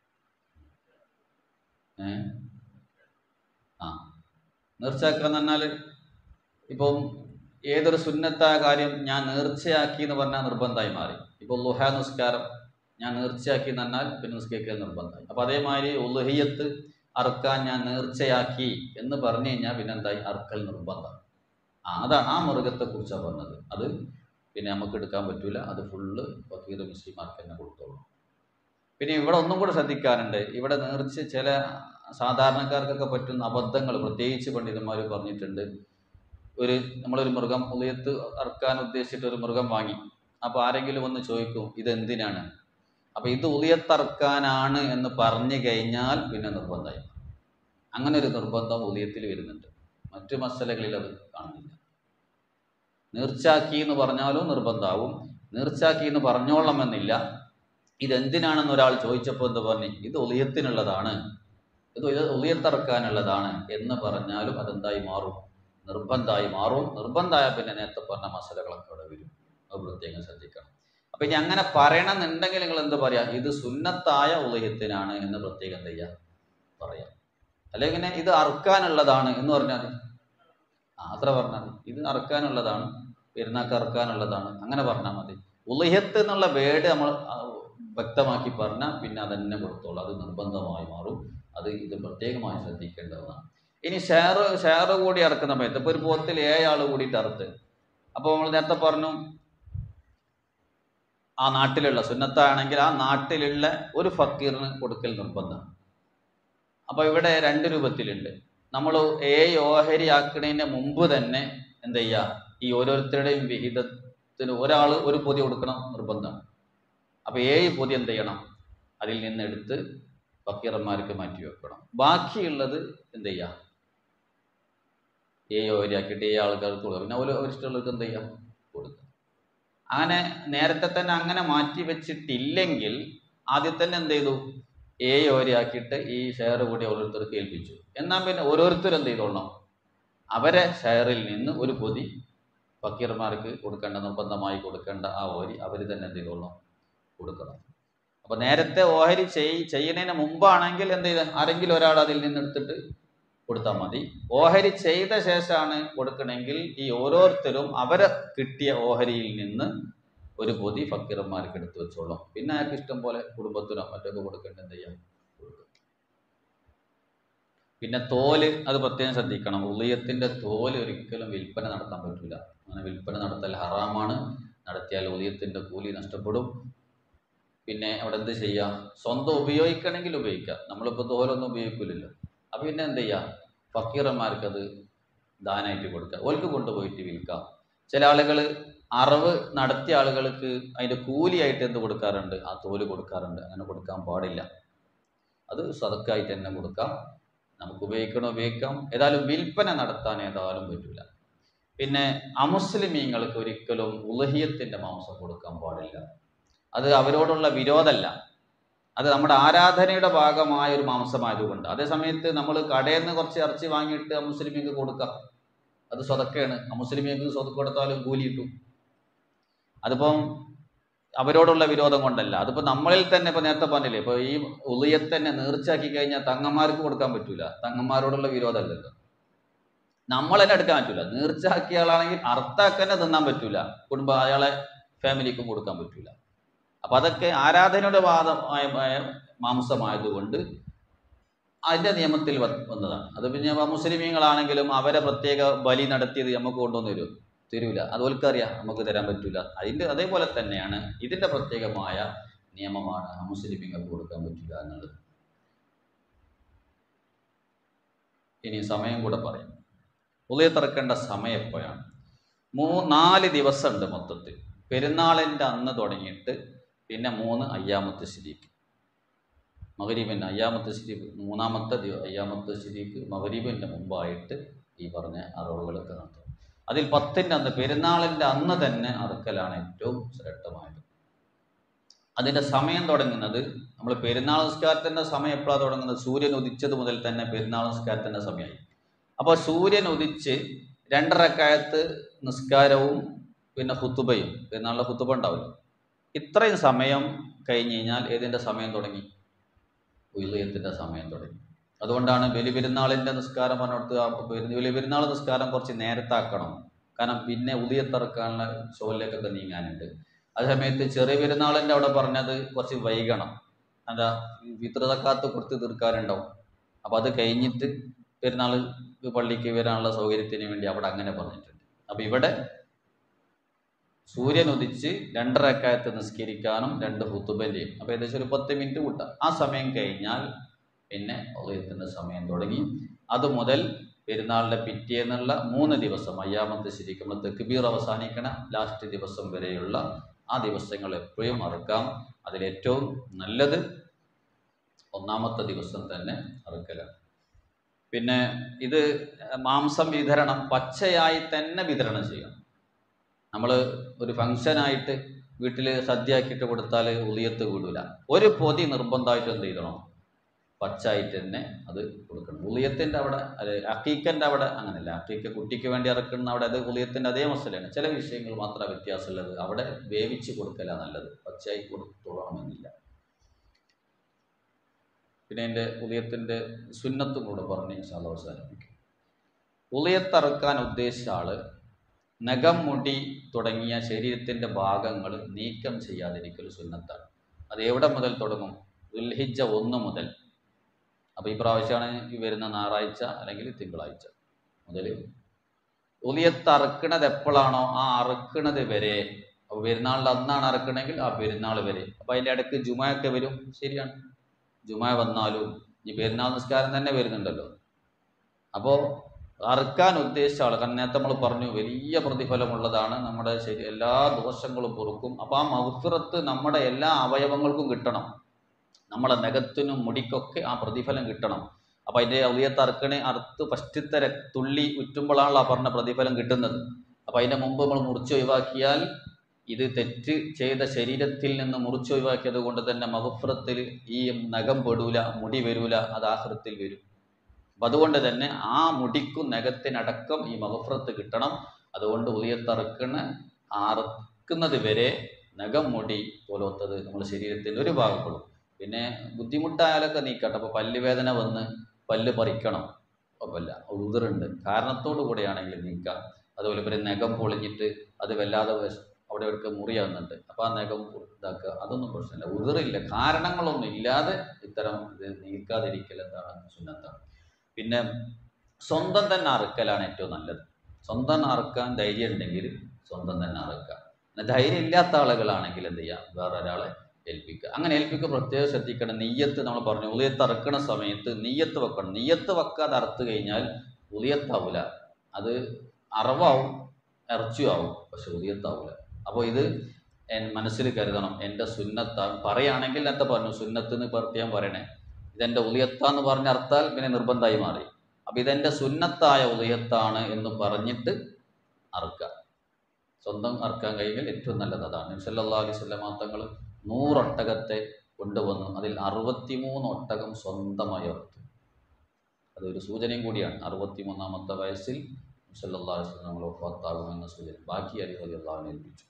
[SPEAKER 1] ഏ ആ നേർച്ചയാക്കുക എന്ന് പറഞ്ഞാൽ ഇപ്പം ഏതൊരു സുന്നത്തായ കാര്യം ഞാൻ നേർച്ചയാക്കി എന്ന് പറഞ്ഞാൽ നിർബന്ധമായി മാറി ഇപ്പോൾ ലുഹ നിസ്കാരം ഞാൻ നേർച്ചയാക്കി എന്ന് പറഞ്ഞാൽ പിന്നെ നിസ്കരിക്കൽ നിർബന്ധമായി അപ്പോൾ അതേമാതിരി ഉലുഹിയത്ത് അറുക്കാൻ ഞാൻ നേർച്ചയാക്കി എന്ന് പറഞ്ഞു കഴിഞ്ഞാൽ പിന്നെ എന്തായി അറുക്കൽ നിർബന്ധം ആ അതാണ് ആ മൃഗത്തെ കുറിച്ചാണ് പറഞ്ഞത് അത് പിന്നെ നമുക്ക് എടുക്കാൻ പറ്റൂല അത് ഫുള്ള് ഫക്കീർ മുസ്ലിമാർക്ക് തന്നെ കൊടുത്തോളൂ പിന്നെ ഇവിടെ ഒന്നും കൂടെ ശ്രദ്ധിക്കാറുണ്ട് ഇവിടെ നേർച്ച ചില സാധാരണക്കാർക്കൊക്കെ പറ്റുന്ന അബദ്ധങ്ങൾ പ്രത്യേകിച്ച് പണ്ഡിതന്മാർ പറഞ്ഞിട്ടുണ്ട് ഒരു നമ്മളൊരു മൃഗം ഉദയത്ത് അറക്കാൻ ഉദ്ദേശിച്ചിട്ട് ഒരു മൃഗം വാങ്ങി അപ്പോൾ ആരെങ്കിലും ഒന്ന് ചോദിക്കും ഇതെന്തിനാണ് അപ്പോൾ ഇത് ഉദയത്തറക്കാനാണ് എന്ന് പറഞ്ഞു കഴിഞ്ഞാൽ പിന്നെ നിർബന്ധമായി അങ്ങനെ ഒരു നിർബന്ധം ഉദയത്തിൽ വരുന്നുണ്ട് മറ്റു മസലകളിൽ അത് കാണുന്നില്ല നീർച്ചാക്കി എന്ന് പറഞ്ഞാലും നിർബന്ധമാവും നീർച്ചാക്കി എന്ന് പറഞ്ഞോളണമെന്നില്ല ഇതെന്തിനാണെന്ന് ഒരാൾ ചോദിച്ചപ്പോൾ എന്ത് പറഞ്ഞു ഇത് ഉദയത്തിനുള്ളതാണ് ഇത് ഉദയത്തറക്കാനുള്ളതാണ് എന്ന് പറഞ്ഞാലും അതെന്തായി മാറും നിർബന്ധമായി മാറും നിർബന്ധമായ പിന്നെ നേരത്തെ പറഞ്ഞ മസലകളൊക്കെ അവിടെ വരും അത് പ്രത്യേകം ശ്രദ്ധിക്കണം അപ്പൊ ഇനി അങ്ങനെ പറയണമെന്നുണ്ടെങ്കിൽ നിങ്ങൾ എന്ത് പറയാ ഇത് സുന്നത്തായ ഉദയത്തിനാണ് എന്ന് പ്രത്യേകം എന്ത് ചെയ്യാം പറയാം അല്ലെങ്കിൽ ഇത് അറുക്കാനുള്ളതാണ് എന്ന് പറഞ്ഞാൽ ആ, അത്ര പറഞ്ഞാൽ മതി ഇത് അറുക്കാനുള്ളതാണ് പെരുന്നാക്ക് അറുക്കാനുള്ളതാണ് അങ്ങനെ പറഞ്ഞാൽ മതി ഉലഹത്ത് എന്നുള്ള വേർഡ് നമ്മൾ ആ, വ്യക്തമാക്കി പറഞ്ഞാൽ പിന്നെ അതന്നെ കൊടുത്തോളൂ അത് നിർബന്ധമായി മാറും അത് ഇത് പ്രത്യേകമായി ശ്രദ്ധിക്കേണ്ടതാണ് ഇനി ഷെയർ ഷെയർ കൂടി ഇറക്കുന്ന സമയത്ത് ഇപ്പോൾ ഒരു പോത്തിൽ ഏഴ് ആൾ കൂടിയിട്ട് അറുത്ത് അപ്പോൾ നമ്മൾ നേരത്തെ പറഞ്ഞു ആ നാട്ടിലുള്ള സുന്നത്താണെങ്കിൽ ആ നാട്ടിലുള്ള ഒരു ഫക്കീറിന് കൊടുക്കൽ നിർബന്ധം അപ്പോൾ ഇവിടെ രണ്ട് രൂപത്തിലുണ്ട് നമ്മൾ ഏഴ് ഓഹരി ആക്കുന്നതിന് മുമ്പ് തന്നെ എന്ത് ചെയ്യുക ഈ ഓരോരുത്തരുടെയും വിഹിതത്തിന് ഒരാൾ ഒരു പൊതി കൊടുക്കണം നിർബന്ധമാണ് അപ്പോൾ ഏഴ് പൊതി എന്ത് ചെയ്യണം അതിൽ നിന്ന് എടുത്ത് ഫക്കീറന്മാർക്ക് മാറ്റി വെക്കണം ബാക്കിയുള്ളത് എന്ത് ചെയ്യുക ഏഴ് ഓഹരിയാക്കിയിട്ട് ഏഴ് ആൾക്കാർക്ക് കൊടുക്കുക പിന്നെ ഒരു ഒരു ഇഷ്ടമുള്ളവർക്ക് എന്ത് ചെയ്യാം കൊടുക്കുക അങ്ങനെ നേരത്തെ തന്നെ അങ്ങനെ മാറ്റി വെച്ചിട്ടില്ലെങ്കിൽ ആദ്യം തന്നെ എന്ത് ചെയ്തു ഏഴ് ഓഹരിയാക്കിയിട്ട് ഈ ഷെയർ കൂടി ഓരോരുത്തർക്ക് ഏൽപ്പിച്ചു എന്നാൽ പിന്നെ ഓരോരുത്തരും എന്ത് ചെയ്തോളണം അവരെ ഷെയറിൽ നിന്ന് ഒരു പൊതി ഫക്കീർമാർക്ക് കൊടുക്കേണ്ട നിർബന്ധമായി കൊടുക്കേണ്ട ആ ഓഹരി അവർ തന്നെ എന്ത് ചെയ്തോളണം കൊടുക്കണം അപ്പൊ നേരത്തെ ഓഹരി ചെയ് ചെയ്യുന്നതിന് മുമ്പാണെങ്കിൽ എന്ത് ചെയ്ത ആരെങ്കിലും ഒരാൾ അതിൽ നിന്ന് എടുത്തിട്ട് കൊടുത്താൽ മതി ഓഹരി ചെയ്ത ശേഷമാണ് കൊടുക്കണമെങ്കിൽ ഈ ഓരോരുത്തരും അവരെ കിട്ടിയ ഓഹരിയിൽ നിന്ന് ഒരു പൊതി ഫക്കീറന്മാർക്ക് എടുത്തു വെച്ചോളാം പിന്നെ അയാൾക്ക് ഇഷ്ടം പോലെ കുടുംബത്തിനോ മറ്റൊക്കെ കൊടുക്കേണ്ട എന്ത് ചെയ്യാം കൊടുക്കാം. പിന്നെ തോല് അത് പ്രത്യേകം ശ്രദ്ധിക്കണം ഉളിയത്തിന്റെ തോല് ഒരിക്കലും വിൽപ്പന നടത്താൻ പറ്റില്ല അങ്ങനെ വിൽപ്പന നടത്തൽ ഹറാമാണ് നടത്തിയാൽ ഉളിയത്തിന്റെ കൂലി നഷ്ടപ്പെടും പിന്നെ അവിടെ എന്ത് ചെയ്യാം സ്വന്തം ഉപയോഗിക്കണമെങ്കിൽ ഉപയോഗിക്കാം നമ്മളിപ്പോൾ തോലൊന്നും ഉപയോഗിക്കില്ലല്ലോ അപ്പം പിന്നെ എന്ത് ചെയ്യാം ഫക്കീറന്മാർക്ക് അത് ദാനായിട്ട് കൊടുക്കുക ഓൽക്ക് കൊണ്ടുപോയിട്ട് വിൽക്കാം ചില ആളുകൾ അറിവ് നടത്തിയ ആളുകൾക്ക് അതിൻ്റെ കൂലിയായിട്ട് എന്ത് കൊടുക്കാറുണ്ട് ആ തോല് കൊടുക്കാറുണ്ട് അങ്ങനെ കൊടുക്കാൻ പാടില്ല അത് സതക്കായിട്ട് തന്നെ കൊടുക്കാം നമുക്ക് ഉപയോഗിക്കണോ ഉപയോഗിക്കാം ഏതായാലും വിൽപ്പന നടത്താൻ ഏതായാലും പറ്റില്ല പിന്നെ അമുസ്ലിമീങ്ങൾക്ക് ഒരിക്കലും ഉലഹിയത്തിൻ്റെ മാംസം കൊടുക്കാൻ പാടില്ല അത് അവരോടുള്ള വിരോധമല്ല അത് നമ്മുടെ ആരാധനയുടെ ഭാഗമായ ഒരു മാംസമായതുകൊണ്ട് അതേ സമയത്ത് നമ്മൾ കടയിൽ നിന്ന് കുറച്ച് ഇറച്ചി വാങ്ങിയിട്ട് അമുസ്ലിമിക്ക് കൊടുക്കാം അത് സ്വതക്കാണ് അമുസ്ലിമിക്ക് സ്വതക്ക് കൊടുത്താലും കൂലി കിട്ടും അതിപ്പം അവരോടുള്ള വിരോധം കൊണ്ടല്ല അതിപ്പോ നമ്മളിൽ തന്നെ ഇപ്പൊ നേരത്തെ പറഞ്ഞില്ലേ ഇപ്പൊ ഈ ഉളിയത്ത് തന്നെ നേർച്ചാക്കി കഴിഞ്ഞാൽ തങ്ങന്മാർക്ക് കൊടുക്കാൻ പറ്റൂല തങ്ങന്മാരോടുള്ള വിരോധമല്ലല്ലോ നമ്മൾ തന്നെ എടുക്കാൻ പറ്റൂല നേർച്ചാക്കിയ ആളാണെങ്കിൽ അർത്ഥാക്കാൻ തന്നെ തിന്നാൻ പറ്റൂല കുടുംബ അയാളെ ഫാമിലിക്കും കൊടുക്കാൻ പറ്റൂല അപ്പൊ അതൊക്കെ ആരാധനയുടെ വാദമായ മാംസമായതുകൊണ്ട് അതിന്റെ നിയമത്തിൽ വ- വന്നതാണ് അത് പിന്നെ മുസ്ലിമീങ്ങളാണെങ്കിലും അവരെ പ്രത്യേക ബലി നടത്തിയത് നമുക്ക് കൊണ്ടുവന്ന് തരും തരൂല അത് ഓൽക്കറിയാം നമുക്ക് തരാൻ പറ്റൂല അതിന്റെ അതേപോലെ തന്നെയാണ് ഇതിന്റെ പ്രത്യേകമായ നിയമമാണ് മുസ്ലിമീങ്ങൾക്ക് കൊടുക്കാൻ പറ്റില്ല എന്നുള്ളത് ഇനി സമയം കൂടെ പറയാം ഉദയ തുറക്കേണ്ട സമയം എപ്പോഴാണ് മൂ നാല് ദിവസമുണ്ട് മൊത്തത്തിൽ പെരുന്നാളിൻ്റെ അന്ന് തുടങ്ങിയിട്ട് പിന്നെ മൂന്ന് അയ്യാമത്തെ ശരീക്ക് മകരീബിൻ്റെ അയ്യാമത്തെ ശരീഫ് മൂന്നാമത്തെ ദിവ അയ്യാമത്തെ ശരീക്ക് മകരീബിൻ്റെ മുമ്പായിട്ട് ഈ പറഞ്ഞ അറിവുകളൊക്കെ നടത്തും അതിൽ പത്തിൻ്റെ അന്ന് പെരുന്നാളിൻ്റെ അന്ന് തന്നെ അറുക്കലാണ് ഏറ്റവും ശ്രേഷ്ഠമായത് അതിൻ്റെ സമയം തുടങ്ങുന്നത് നമ്മൾ പെരുന്നാൾ നിസ്കാരത്തിൻ്റെ സമയം എപ്പോഴാണ് തുടങ്ങുന്നത് സൂര്യൻ ഉദിച്ചത് മുതൽ തന്നെ പെരുന്നാൾ നിസ്കാരത്തിൻ്റെ സമയമായി അപ്പോൾ സൂര്യൻ ഉദിച്ച് രണ്ടരക്കായത്ത് നിസ്കാരവും പിന്നെ ഹുത്തുബയും പെരുന്നാളിലെ ഹുത്തുബ ഉണ്ടാവില്ല ഇത്രയും സമയം കഴിഞ്ഞ് കഴിഞ്ഞാൽ ഏതിൻ്റെ സമയം തുടങ്ങി ഉയലയത്തിൻ്റെ സമയം തുടങ്ങി അതുകൊണ്ടാണ് ബലി പെരുന്നാളിൻ്റെ നിസ്കാരം പറഞ്ഞെടുത്ത് ബലി പെരുന്നാൾ നിസ്കാരം കുറച്ച് നേരത്താക്കണം കാരണം പിന്നെ ഉദയത്തിറക്കാനുള്ള ഷോയിലേക്കൊക്കെ നീങ്ങാനുണ്ട് അതേസമയത്ത് ചെറിയ പെരുന്നാളിൻ്റെ അവിടെ പറഞ്ഞത് കുറച്ച് വൈകണം എന്താ വിതൃതക്കാത്ത് കൊടുത്ത് തീർക്കാനുണ്ടാവും അപ്പോൾ അത് കഴിഞ്ഞിട്ട് പെരുന്നാൾ പള്ളിക്ക് വരാനുള്ള സൗകര്യത്തിന് വേണ്ടി അവിടെ അങ്ങനെ പറഞ്ഞിട്ടുണ്ട് അപ്പോൾ ഇവിടെ സൂര്യൻ ഉദിച്ച് രണ്ടരക്കായത്ത് നിസ്കരിക്കാനും രണ്ട് ഹുത്തുബൻ്റെയും അപ്പോൾ ഏകദേശം ഒരു പത്ത് മിനിറ്റ് കൂട്ടാം ആ സമയം കഴിഞ്ഞാൽ പിന്നെ ഉദയത്തിൻ്റെ സമയം തുടങ്ങി അത് മുതൽ പെരുന്നാളിൻ്റെ പിറ്റേന്നുള്ള മൂന്ന് ദിവസം അയ്യാമത്തെ ശരിക്കും നമ്മൾ തെക്കുബീർ അവസാനിക്കണ ലാസ്റ്റ് ദിവസം വരെയുള്ള ആ ദിവസങ്ങൾ എപ്പോഴും മറക്കാം അതിലേറ്റവും നല്ലത് ഒന്നാമത്തെ ദിവസം തന്നെ അറുക്കലാണ് പിന്നെ ഇത് മാംസം വിതരണം പച്ചയായി തന്നെ വിതരണം ചെയ്യണം നമ്മൾ ഒരു ഫംഗ്ഷനായിട്ട് വീട്ടിൽ സദ്യ ആക്കിയിട്ട് കൊടുത്താൽ ഉളിയത്ത് കൂടൂല ഒരു പൊതി നിർബന്ധമായിട്ട് എന്ത് ചെയ്യണം പച്ചായിട്ട് തന്നെ അത് കൊടുക്കണം ഉളിയത്തിൻ്റെ അവിടെ അല്ലെ അക്കീക്കൻ്റെ അവിടെ അങ്ങനെയല്ല അക്കീക്ക കുട്ടിക്ക് വേണ്ടി ഇറക്കുന്ന അവിടെ അത് ഉളിയത്തിൻ്റെ അതേ മസലയാണ് ചില വിഷയങ്ങൾ മാത്രമേ വ്യത്യാസമുള്ളത് അവിടെ വേവിച്ച് കൊടുക്കല നല്ലത് പച്ചയായി കൊടുത്തോളണമെന്നില്ല പിന്നെ എൻ്റെ ഉദയത്തിൻ്റെ സുന്നത്തും കൂടെ പറഞ്ഞ് ഇൻഷാല്ല അവസാനിപ്പിക്കും ഉദയത്തറക്കാൻ ഉദ്ദേശിച്ച ആള് നഖം മുടി തുടങ്ങിയ ശരീരത്തിൻ്റെ ഭാഗങ്ങൾ നീക്കം ചെയ്യാതിരിക്കൽ സുന്നത്താണ് അത് എവിടെ മുതൽ തുടങ്ങും ദുൽഹിജ്ജ ഒന്ന് മുതൽ അപ്പോൾ ഈ പ്രാവശ്യമാണ് ഈ വരുന്ന ഞായറാഴ്ച അല്ലെങ്കിൽ തിങ്കളാഴ്ച മുതൽ ഉലിയത്ത് അറുക്കണത് എപ്പോഴാണോ ആ അറുക്കണത് വരെ അപ്പോൾ പെരുന്നാളിൻ്റെ അന്നാണ് അറുക്കണമെങ്കിൽ ആ പെരുന്നാൾ വരെ അപ്പോൾ അതിൻ്റെ ഇടയ്ക്ക് ജുമയൊക്കെ വരും ശരിയാണ് ജുമ വന്നാലും ഈ പെരുന്നാൾ നിസ്കാരം തന്നെ വരുന്നുണ്ടല്ലോ അപ്പോൾ അറുക്കാൻ ഉദ്ദേശിച്ച ആൾ കാരണം നേരത്തെ നമ്മൾ പറഞ്ഞു വലിയ പ്രതിഫലമുള്ളതാണ് നമ്മുടെ ശരി എല്ലാ ദോഷങ്ങളും പൊറുക്കും അപ്പോൾ ആ മൗഫിറത്ത് നമ്മുടെ എല്ലാ അവയവങ്ങൾക്കും കിട്ടണം നമ്മളെ നഖത്തിനും മുടിക്കൊക്കെ ആ പ്രതിഫലം കിട്ടണം അപ്പോൾ അതിൻ്റെ ഉളിയത്ത് അറുക്കണേ അറുത്ത് ഫസ്റ്റത്തെ രക്- തുള്ളി ഉറ്റുമ്പോഴാണല്ലോ ആ പറഞ്ഞ പ്രതിഫലം കിട്ടുന്നത് അപ്പോൾ അതിൻ്റെ മുമ്പ് നമ്മൾ മുറിച്ച് ഒഴിവാക്കിയാൽ ഇത് തെറ്റ് ചെയ്ത ശരീരത്തിൽ നിന്ന് മുറിച്ച് ഒഴിവാക്കിയത് കൊണ്ട് തന്നെ മഹഫ്രത്തിൽ ഈ നഖം പെടൂല മുടി വരൂല അത് ആഹൃത്തിൽ വരും അപ്പം അതുകൊണ്ട് തന്നെ ആ മുടിക്കും നഖത്തിനടക്കം ഈ മഹഫ്രത്ത് കിട്ടണം അതുകൊണ്ട് ഉളിയത്തറക്കണ അറക്കുന്നത് വരെ നഖം മുടി പോലത്തത് നമ്മുടെ ശരീരത്തിൻ്റെ ഒരു ഭാഗപ്പെടും പിന്നെ ബുദ്ധിമുട്ടായാലൊക്കെ നീക്കട്ടെ അപ്പോൾ പല്ലുവേദന വന്ന് പല്ല് പറിക്കണം കുഴപ്പമില്ല ഉതിറുണ്ട് കാരണത്തോടു കൂടെയാണെങ്കിൽ നീക്കാം അതുപോലെ പിന്നെ നഖം പൊളിഞ്ഞിട്ട് അത് വല്ലാതെ വിഷ- അവിടെ ഇവിടെയൊക്കെ മുറിയാകുന്നുണ്ട് അപ്പോൾ ആ നഖം ഇതാക്കുക അതൊന്നും പ്രശ്നമില്ല ഉതിറില്ല കാരണങ്ങളൊന്നും ഇല്ലാതെ ഇത്തരം ഇത് നീക്കാതിരിക്കൽ എന്താണ് സുന്നത്താണ് പിന്നെ സ്വന്തം തന്നെ അറുക്കലാണ് ഏറ്റവും നല്ലത് സ്വന്തം അറുക്കാൻ ധൈര്യം ഉണ്ടെങ്കിൽ സ്വന്തം തന്നെ അറുക്കുക പിന്നെ ധൈര്യം ഇല്ലാത്ത ആളുകളാണെങ്കിൽ എന്ത് ചെയ്യുക വേറെ ഒരാളെ ഏൽപ്പിക്കുക അങ്ങനെ ഏൽപ്പിക്കുക പ്രത്യേകം ശ്രദ്ധിക്കണം നെയ്യത്ത് നമ്മൾ പറഞ്ഞു ഉളിയത്ത് അറുക്കണ സമയത്ത് നെയ്യത്ത് വെക്കണം നെയ്യത്ത് വെക്കാതെ അറുത്ത് കഴിഞ്ഞാൽ ഉളിയത്താവില്ല അത് അറവാവും ഇറച്ചിയും ആവും പക്ഷെ ഉളിയത്താവില്ല അപ്പോൾ ഇത് എൻ മനസ്സിൽ കരുതണം എൻ്റെ സുന്നത്ത പറയുകയാണെങ്കിൽ എന്താ പറഞ്ഞു സുന്നത്ത് എന്ന് പ്രത്യേകം പറയണേ ഇതെൻ്റെ ഉളിയത്താന്ന് പറഞ്ഞ അർത്ഥാൽ പിന്നെ നിർബന്ധമായി മാറി അപ്പം ഇതെൻ്റെ സുന്നത്തായ ഉദയത്താണ് എന്ന് പറഞ്ഞിട്ട് അറുക്കുക സ്വന്തം അറുക്കാൻ കഴിയുമെങ്കിൽ ഏറ്റവും നല്ലത് അതാണ് സല്ലല്ലാഹു അലൈഹി വസല്ലമ തങ്ങൾ നൂറൊട്ടകത്തെ കൊണ്ടുവന്നു അതിൽ അറുപത്തിമൂന്ന് ഒട്ടകം സ്വന്തമായി അറുത്തു അതൊരു സൂചനയും കൂടിയാണ് അറുപത്തിമൂന്നാമത്തെ വയസ്സിൽ സല്ലല്ലാഹു അലൈഹി വസല്ലം നമ്മൾ ഒഫാത്താകുമെന്ന സൂചന ബാക്കി അലി അലി അള്ളാഹുവിനെ ഏൽപ്പിച്ചു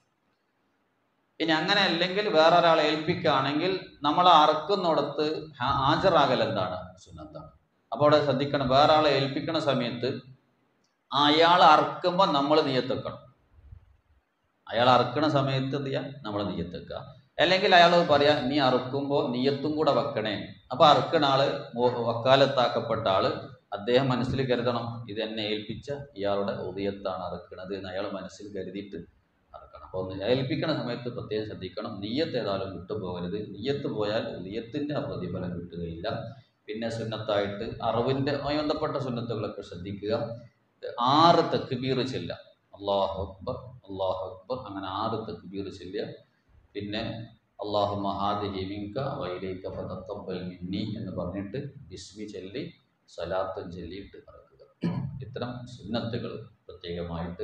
[SPEAKER 1] ഇനി അങ്ങനെ അല്ലെങ്കിൽ വേറെ ഒരാളെ ഏൽപ്പിക്കുകയാണെങ്കിൽ നമ്മൾ അറക്കുന്നിടത്ത് ഹാ- ഹാജരാകൽ എന്താണ് സുന്നത്താണ് അപ്പോൾ അവിടെ ശ്രദ്ധിക്കണം വേറെ ആളെ ഏൽപ്പിക്കണ സമയത്ത് അയാൾ അറക്കുമ്പോൾ നമ്മൾ നീയത്തെക്കണം അയാൾ അറക്കണ സമയത്ത് എന്ത് ചെയ്യാം നമ്മൾ നീയത്തെക്കുക അല്ലെങ്കിൽ അയാൾ പറയാ നീ അറുക്കുമ്പോൾ നീയത്തും കൂടെ വെക്കണേ അപ്പോൾ അറുക്കണ ആള് മോ- വക്കാലത്താക്കപ്പെട്ട ആള് അദ്ദേഹം മനസ്സിൽ കരുതണം ഇത് എന്നെ ഏൽപ്പിച്ച ഇയാളുടെ ഉദയത്താണ് അറുക്കണത് എന്ന് അയാൾ മനസ്സിൽ കരുതിയിട്ട് അറുക്കണം അപ്പോൾ ഒന്ന് ഏൽപ്പിക്കണ സമയത്ത് പ്രത്യേകം ശ്രദ്ധിക്കണം നീയത്ത് ഏതായാലും വിട്ടുപോകരുത് നീയത്ത് പോയാൽ ഉദയത്തിൻ്റെ ആ പ്രതിഫലം കിട്ടുകയില്ല പിന്നെ സുന്നത്തായിട്ട് അറിവിൻ്റെ ബന്ധപ്പെട്ട സുന്നത്തുകളൊക്കെ ശ്രദ്ധിക്കുക ആറ് തെക്കുബീർ ചെല്ലുക അള്ളാഹു അക്ബർ അള്ളാഹു അക്ബർ അങ്ങനെ ആറ് തെക്കുബീർ ചെല്ലുക പിന്നെ അള്ളാഹു മഹാദിഹി മിങ്ക വൈലേക്ക് ഫതത്തബ്ബൽ മിന്നി എന്ന് പറഞ്ഞിട്ട് ബിസ്മി ചൊല്ലി സലാത്തും ചൊല്ലിയിട്ട് ഇറക്കുക ഇത്തരം സുന്നത്തുകൾ പ്രത്യേകമായിട്ട്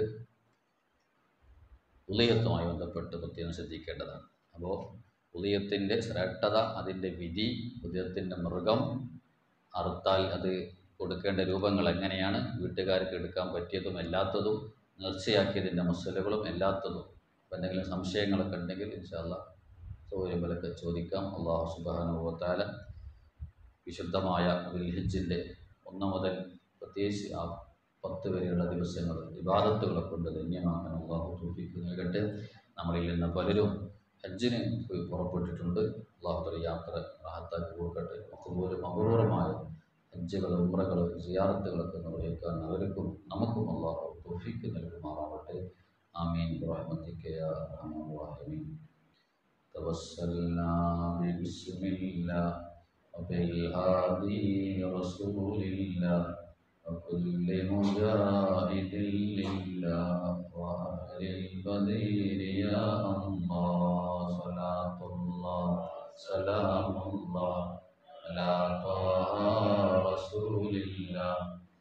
[SPEAKER 1] ഉദയത്തുമായി ബന്ധപ്പെട്ട് പ്രത്യേകം ശ്രദ്ധിക്കേണ്ടതാണ് അപ്പോൾ ഉദയത്തിൻ്റെ ശ്രേഷ്ഠത അതിൻ്റെ വിധി ഉദയത്തിൻ്റെ മൃഗം അറുത്താൽ അത് കൊടുക്കേണ്ട രൂപങ്ങൾ എങ്ങനെയാണ് വീട്ടുകാർക്ക് എടുക്കാൻ പറ്റിയതും അല്ലാത്തതും നേർച്ചയാക്കിയതിൻ്റെ മസലുകളും അല്ലാത്തതും അപ്പോൾ എന്തെങ്കിലും സംശയങ്ങളൊക്കെ ഉണ്ടെങ്കിൽ ഇൻഷാല്ല സൗകര്യം പോലൊക്കെ ചോദിക്കാം അള്ളാഹു സുബാനുഭവത്താല വിശുദ്ധമായ ദുൽഹിജിൻ്റെ ഒന്ന് മുതൽ പ്രത്യേകിച്ച് ആ പത്ത് വരെയുള്ള ദിവസങ്ങൾ വിവാദത്തുകളെ കൊണ്ട് ധന്യമാക്കാൻ അള്ളാഹു തോഫിക്ക് നൽകട്ടെ നമ്മളിൽ നിന്ന് പലരും ഹജ്ജിന് പോയി പുറപ്പെട്ടിട്ടുണ്ട് അള്ളാഹുത്തല യാത്ര റാഹത്താക്കി കൊടുക്കട്ടെ അതുപോലെ അപൂർവമായ ഹജ്ജുകളും ഉമ്രകളും സിയാറത്തുകളൊക്കെ നിർവഹിക്കാൻ അവർക്കും നമുക്കും അള്ളാഹു തോഫിക്ക് നൽകുമാറാവട്ടെ ആമീൻ റഹ്മത്തിക്ക് യാ അർഹമർ റഹീമീൻ توسلنا بسم الله وبالهادي رسول الله وكل مجاهد لله وأهل البدير يا الله صلاة الله سلام الله على طه رسول الله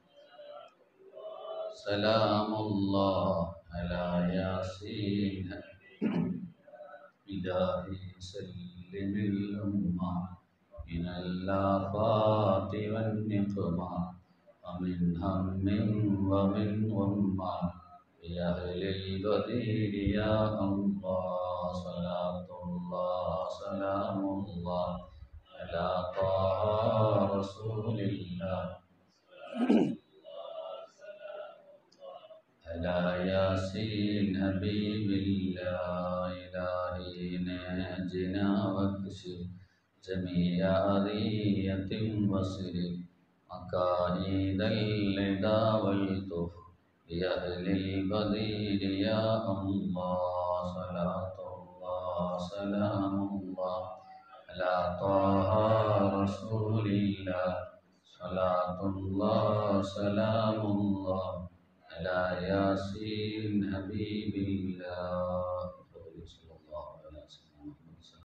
[SPEAKER 1] سلام الله على ياسين إلهي سلم الأمة من الآفات والنقمة ومن هم ومن غمة بأهل البدير يا الله صلاة الله سلام الله على طه رسول الله على ياسين حبيب الله إلهي ناجنا واكشف جميع أذية وصل مكايد اللدى والتف بأهل البديل يا الله صلاة الله سلام الله على طه رسول الله صلاة الله سلام الله على ياسين حبيب الله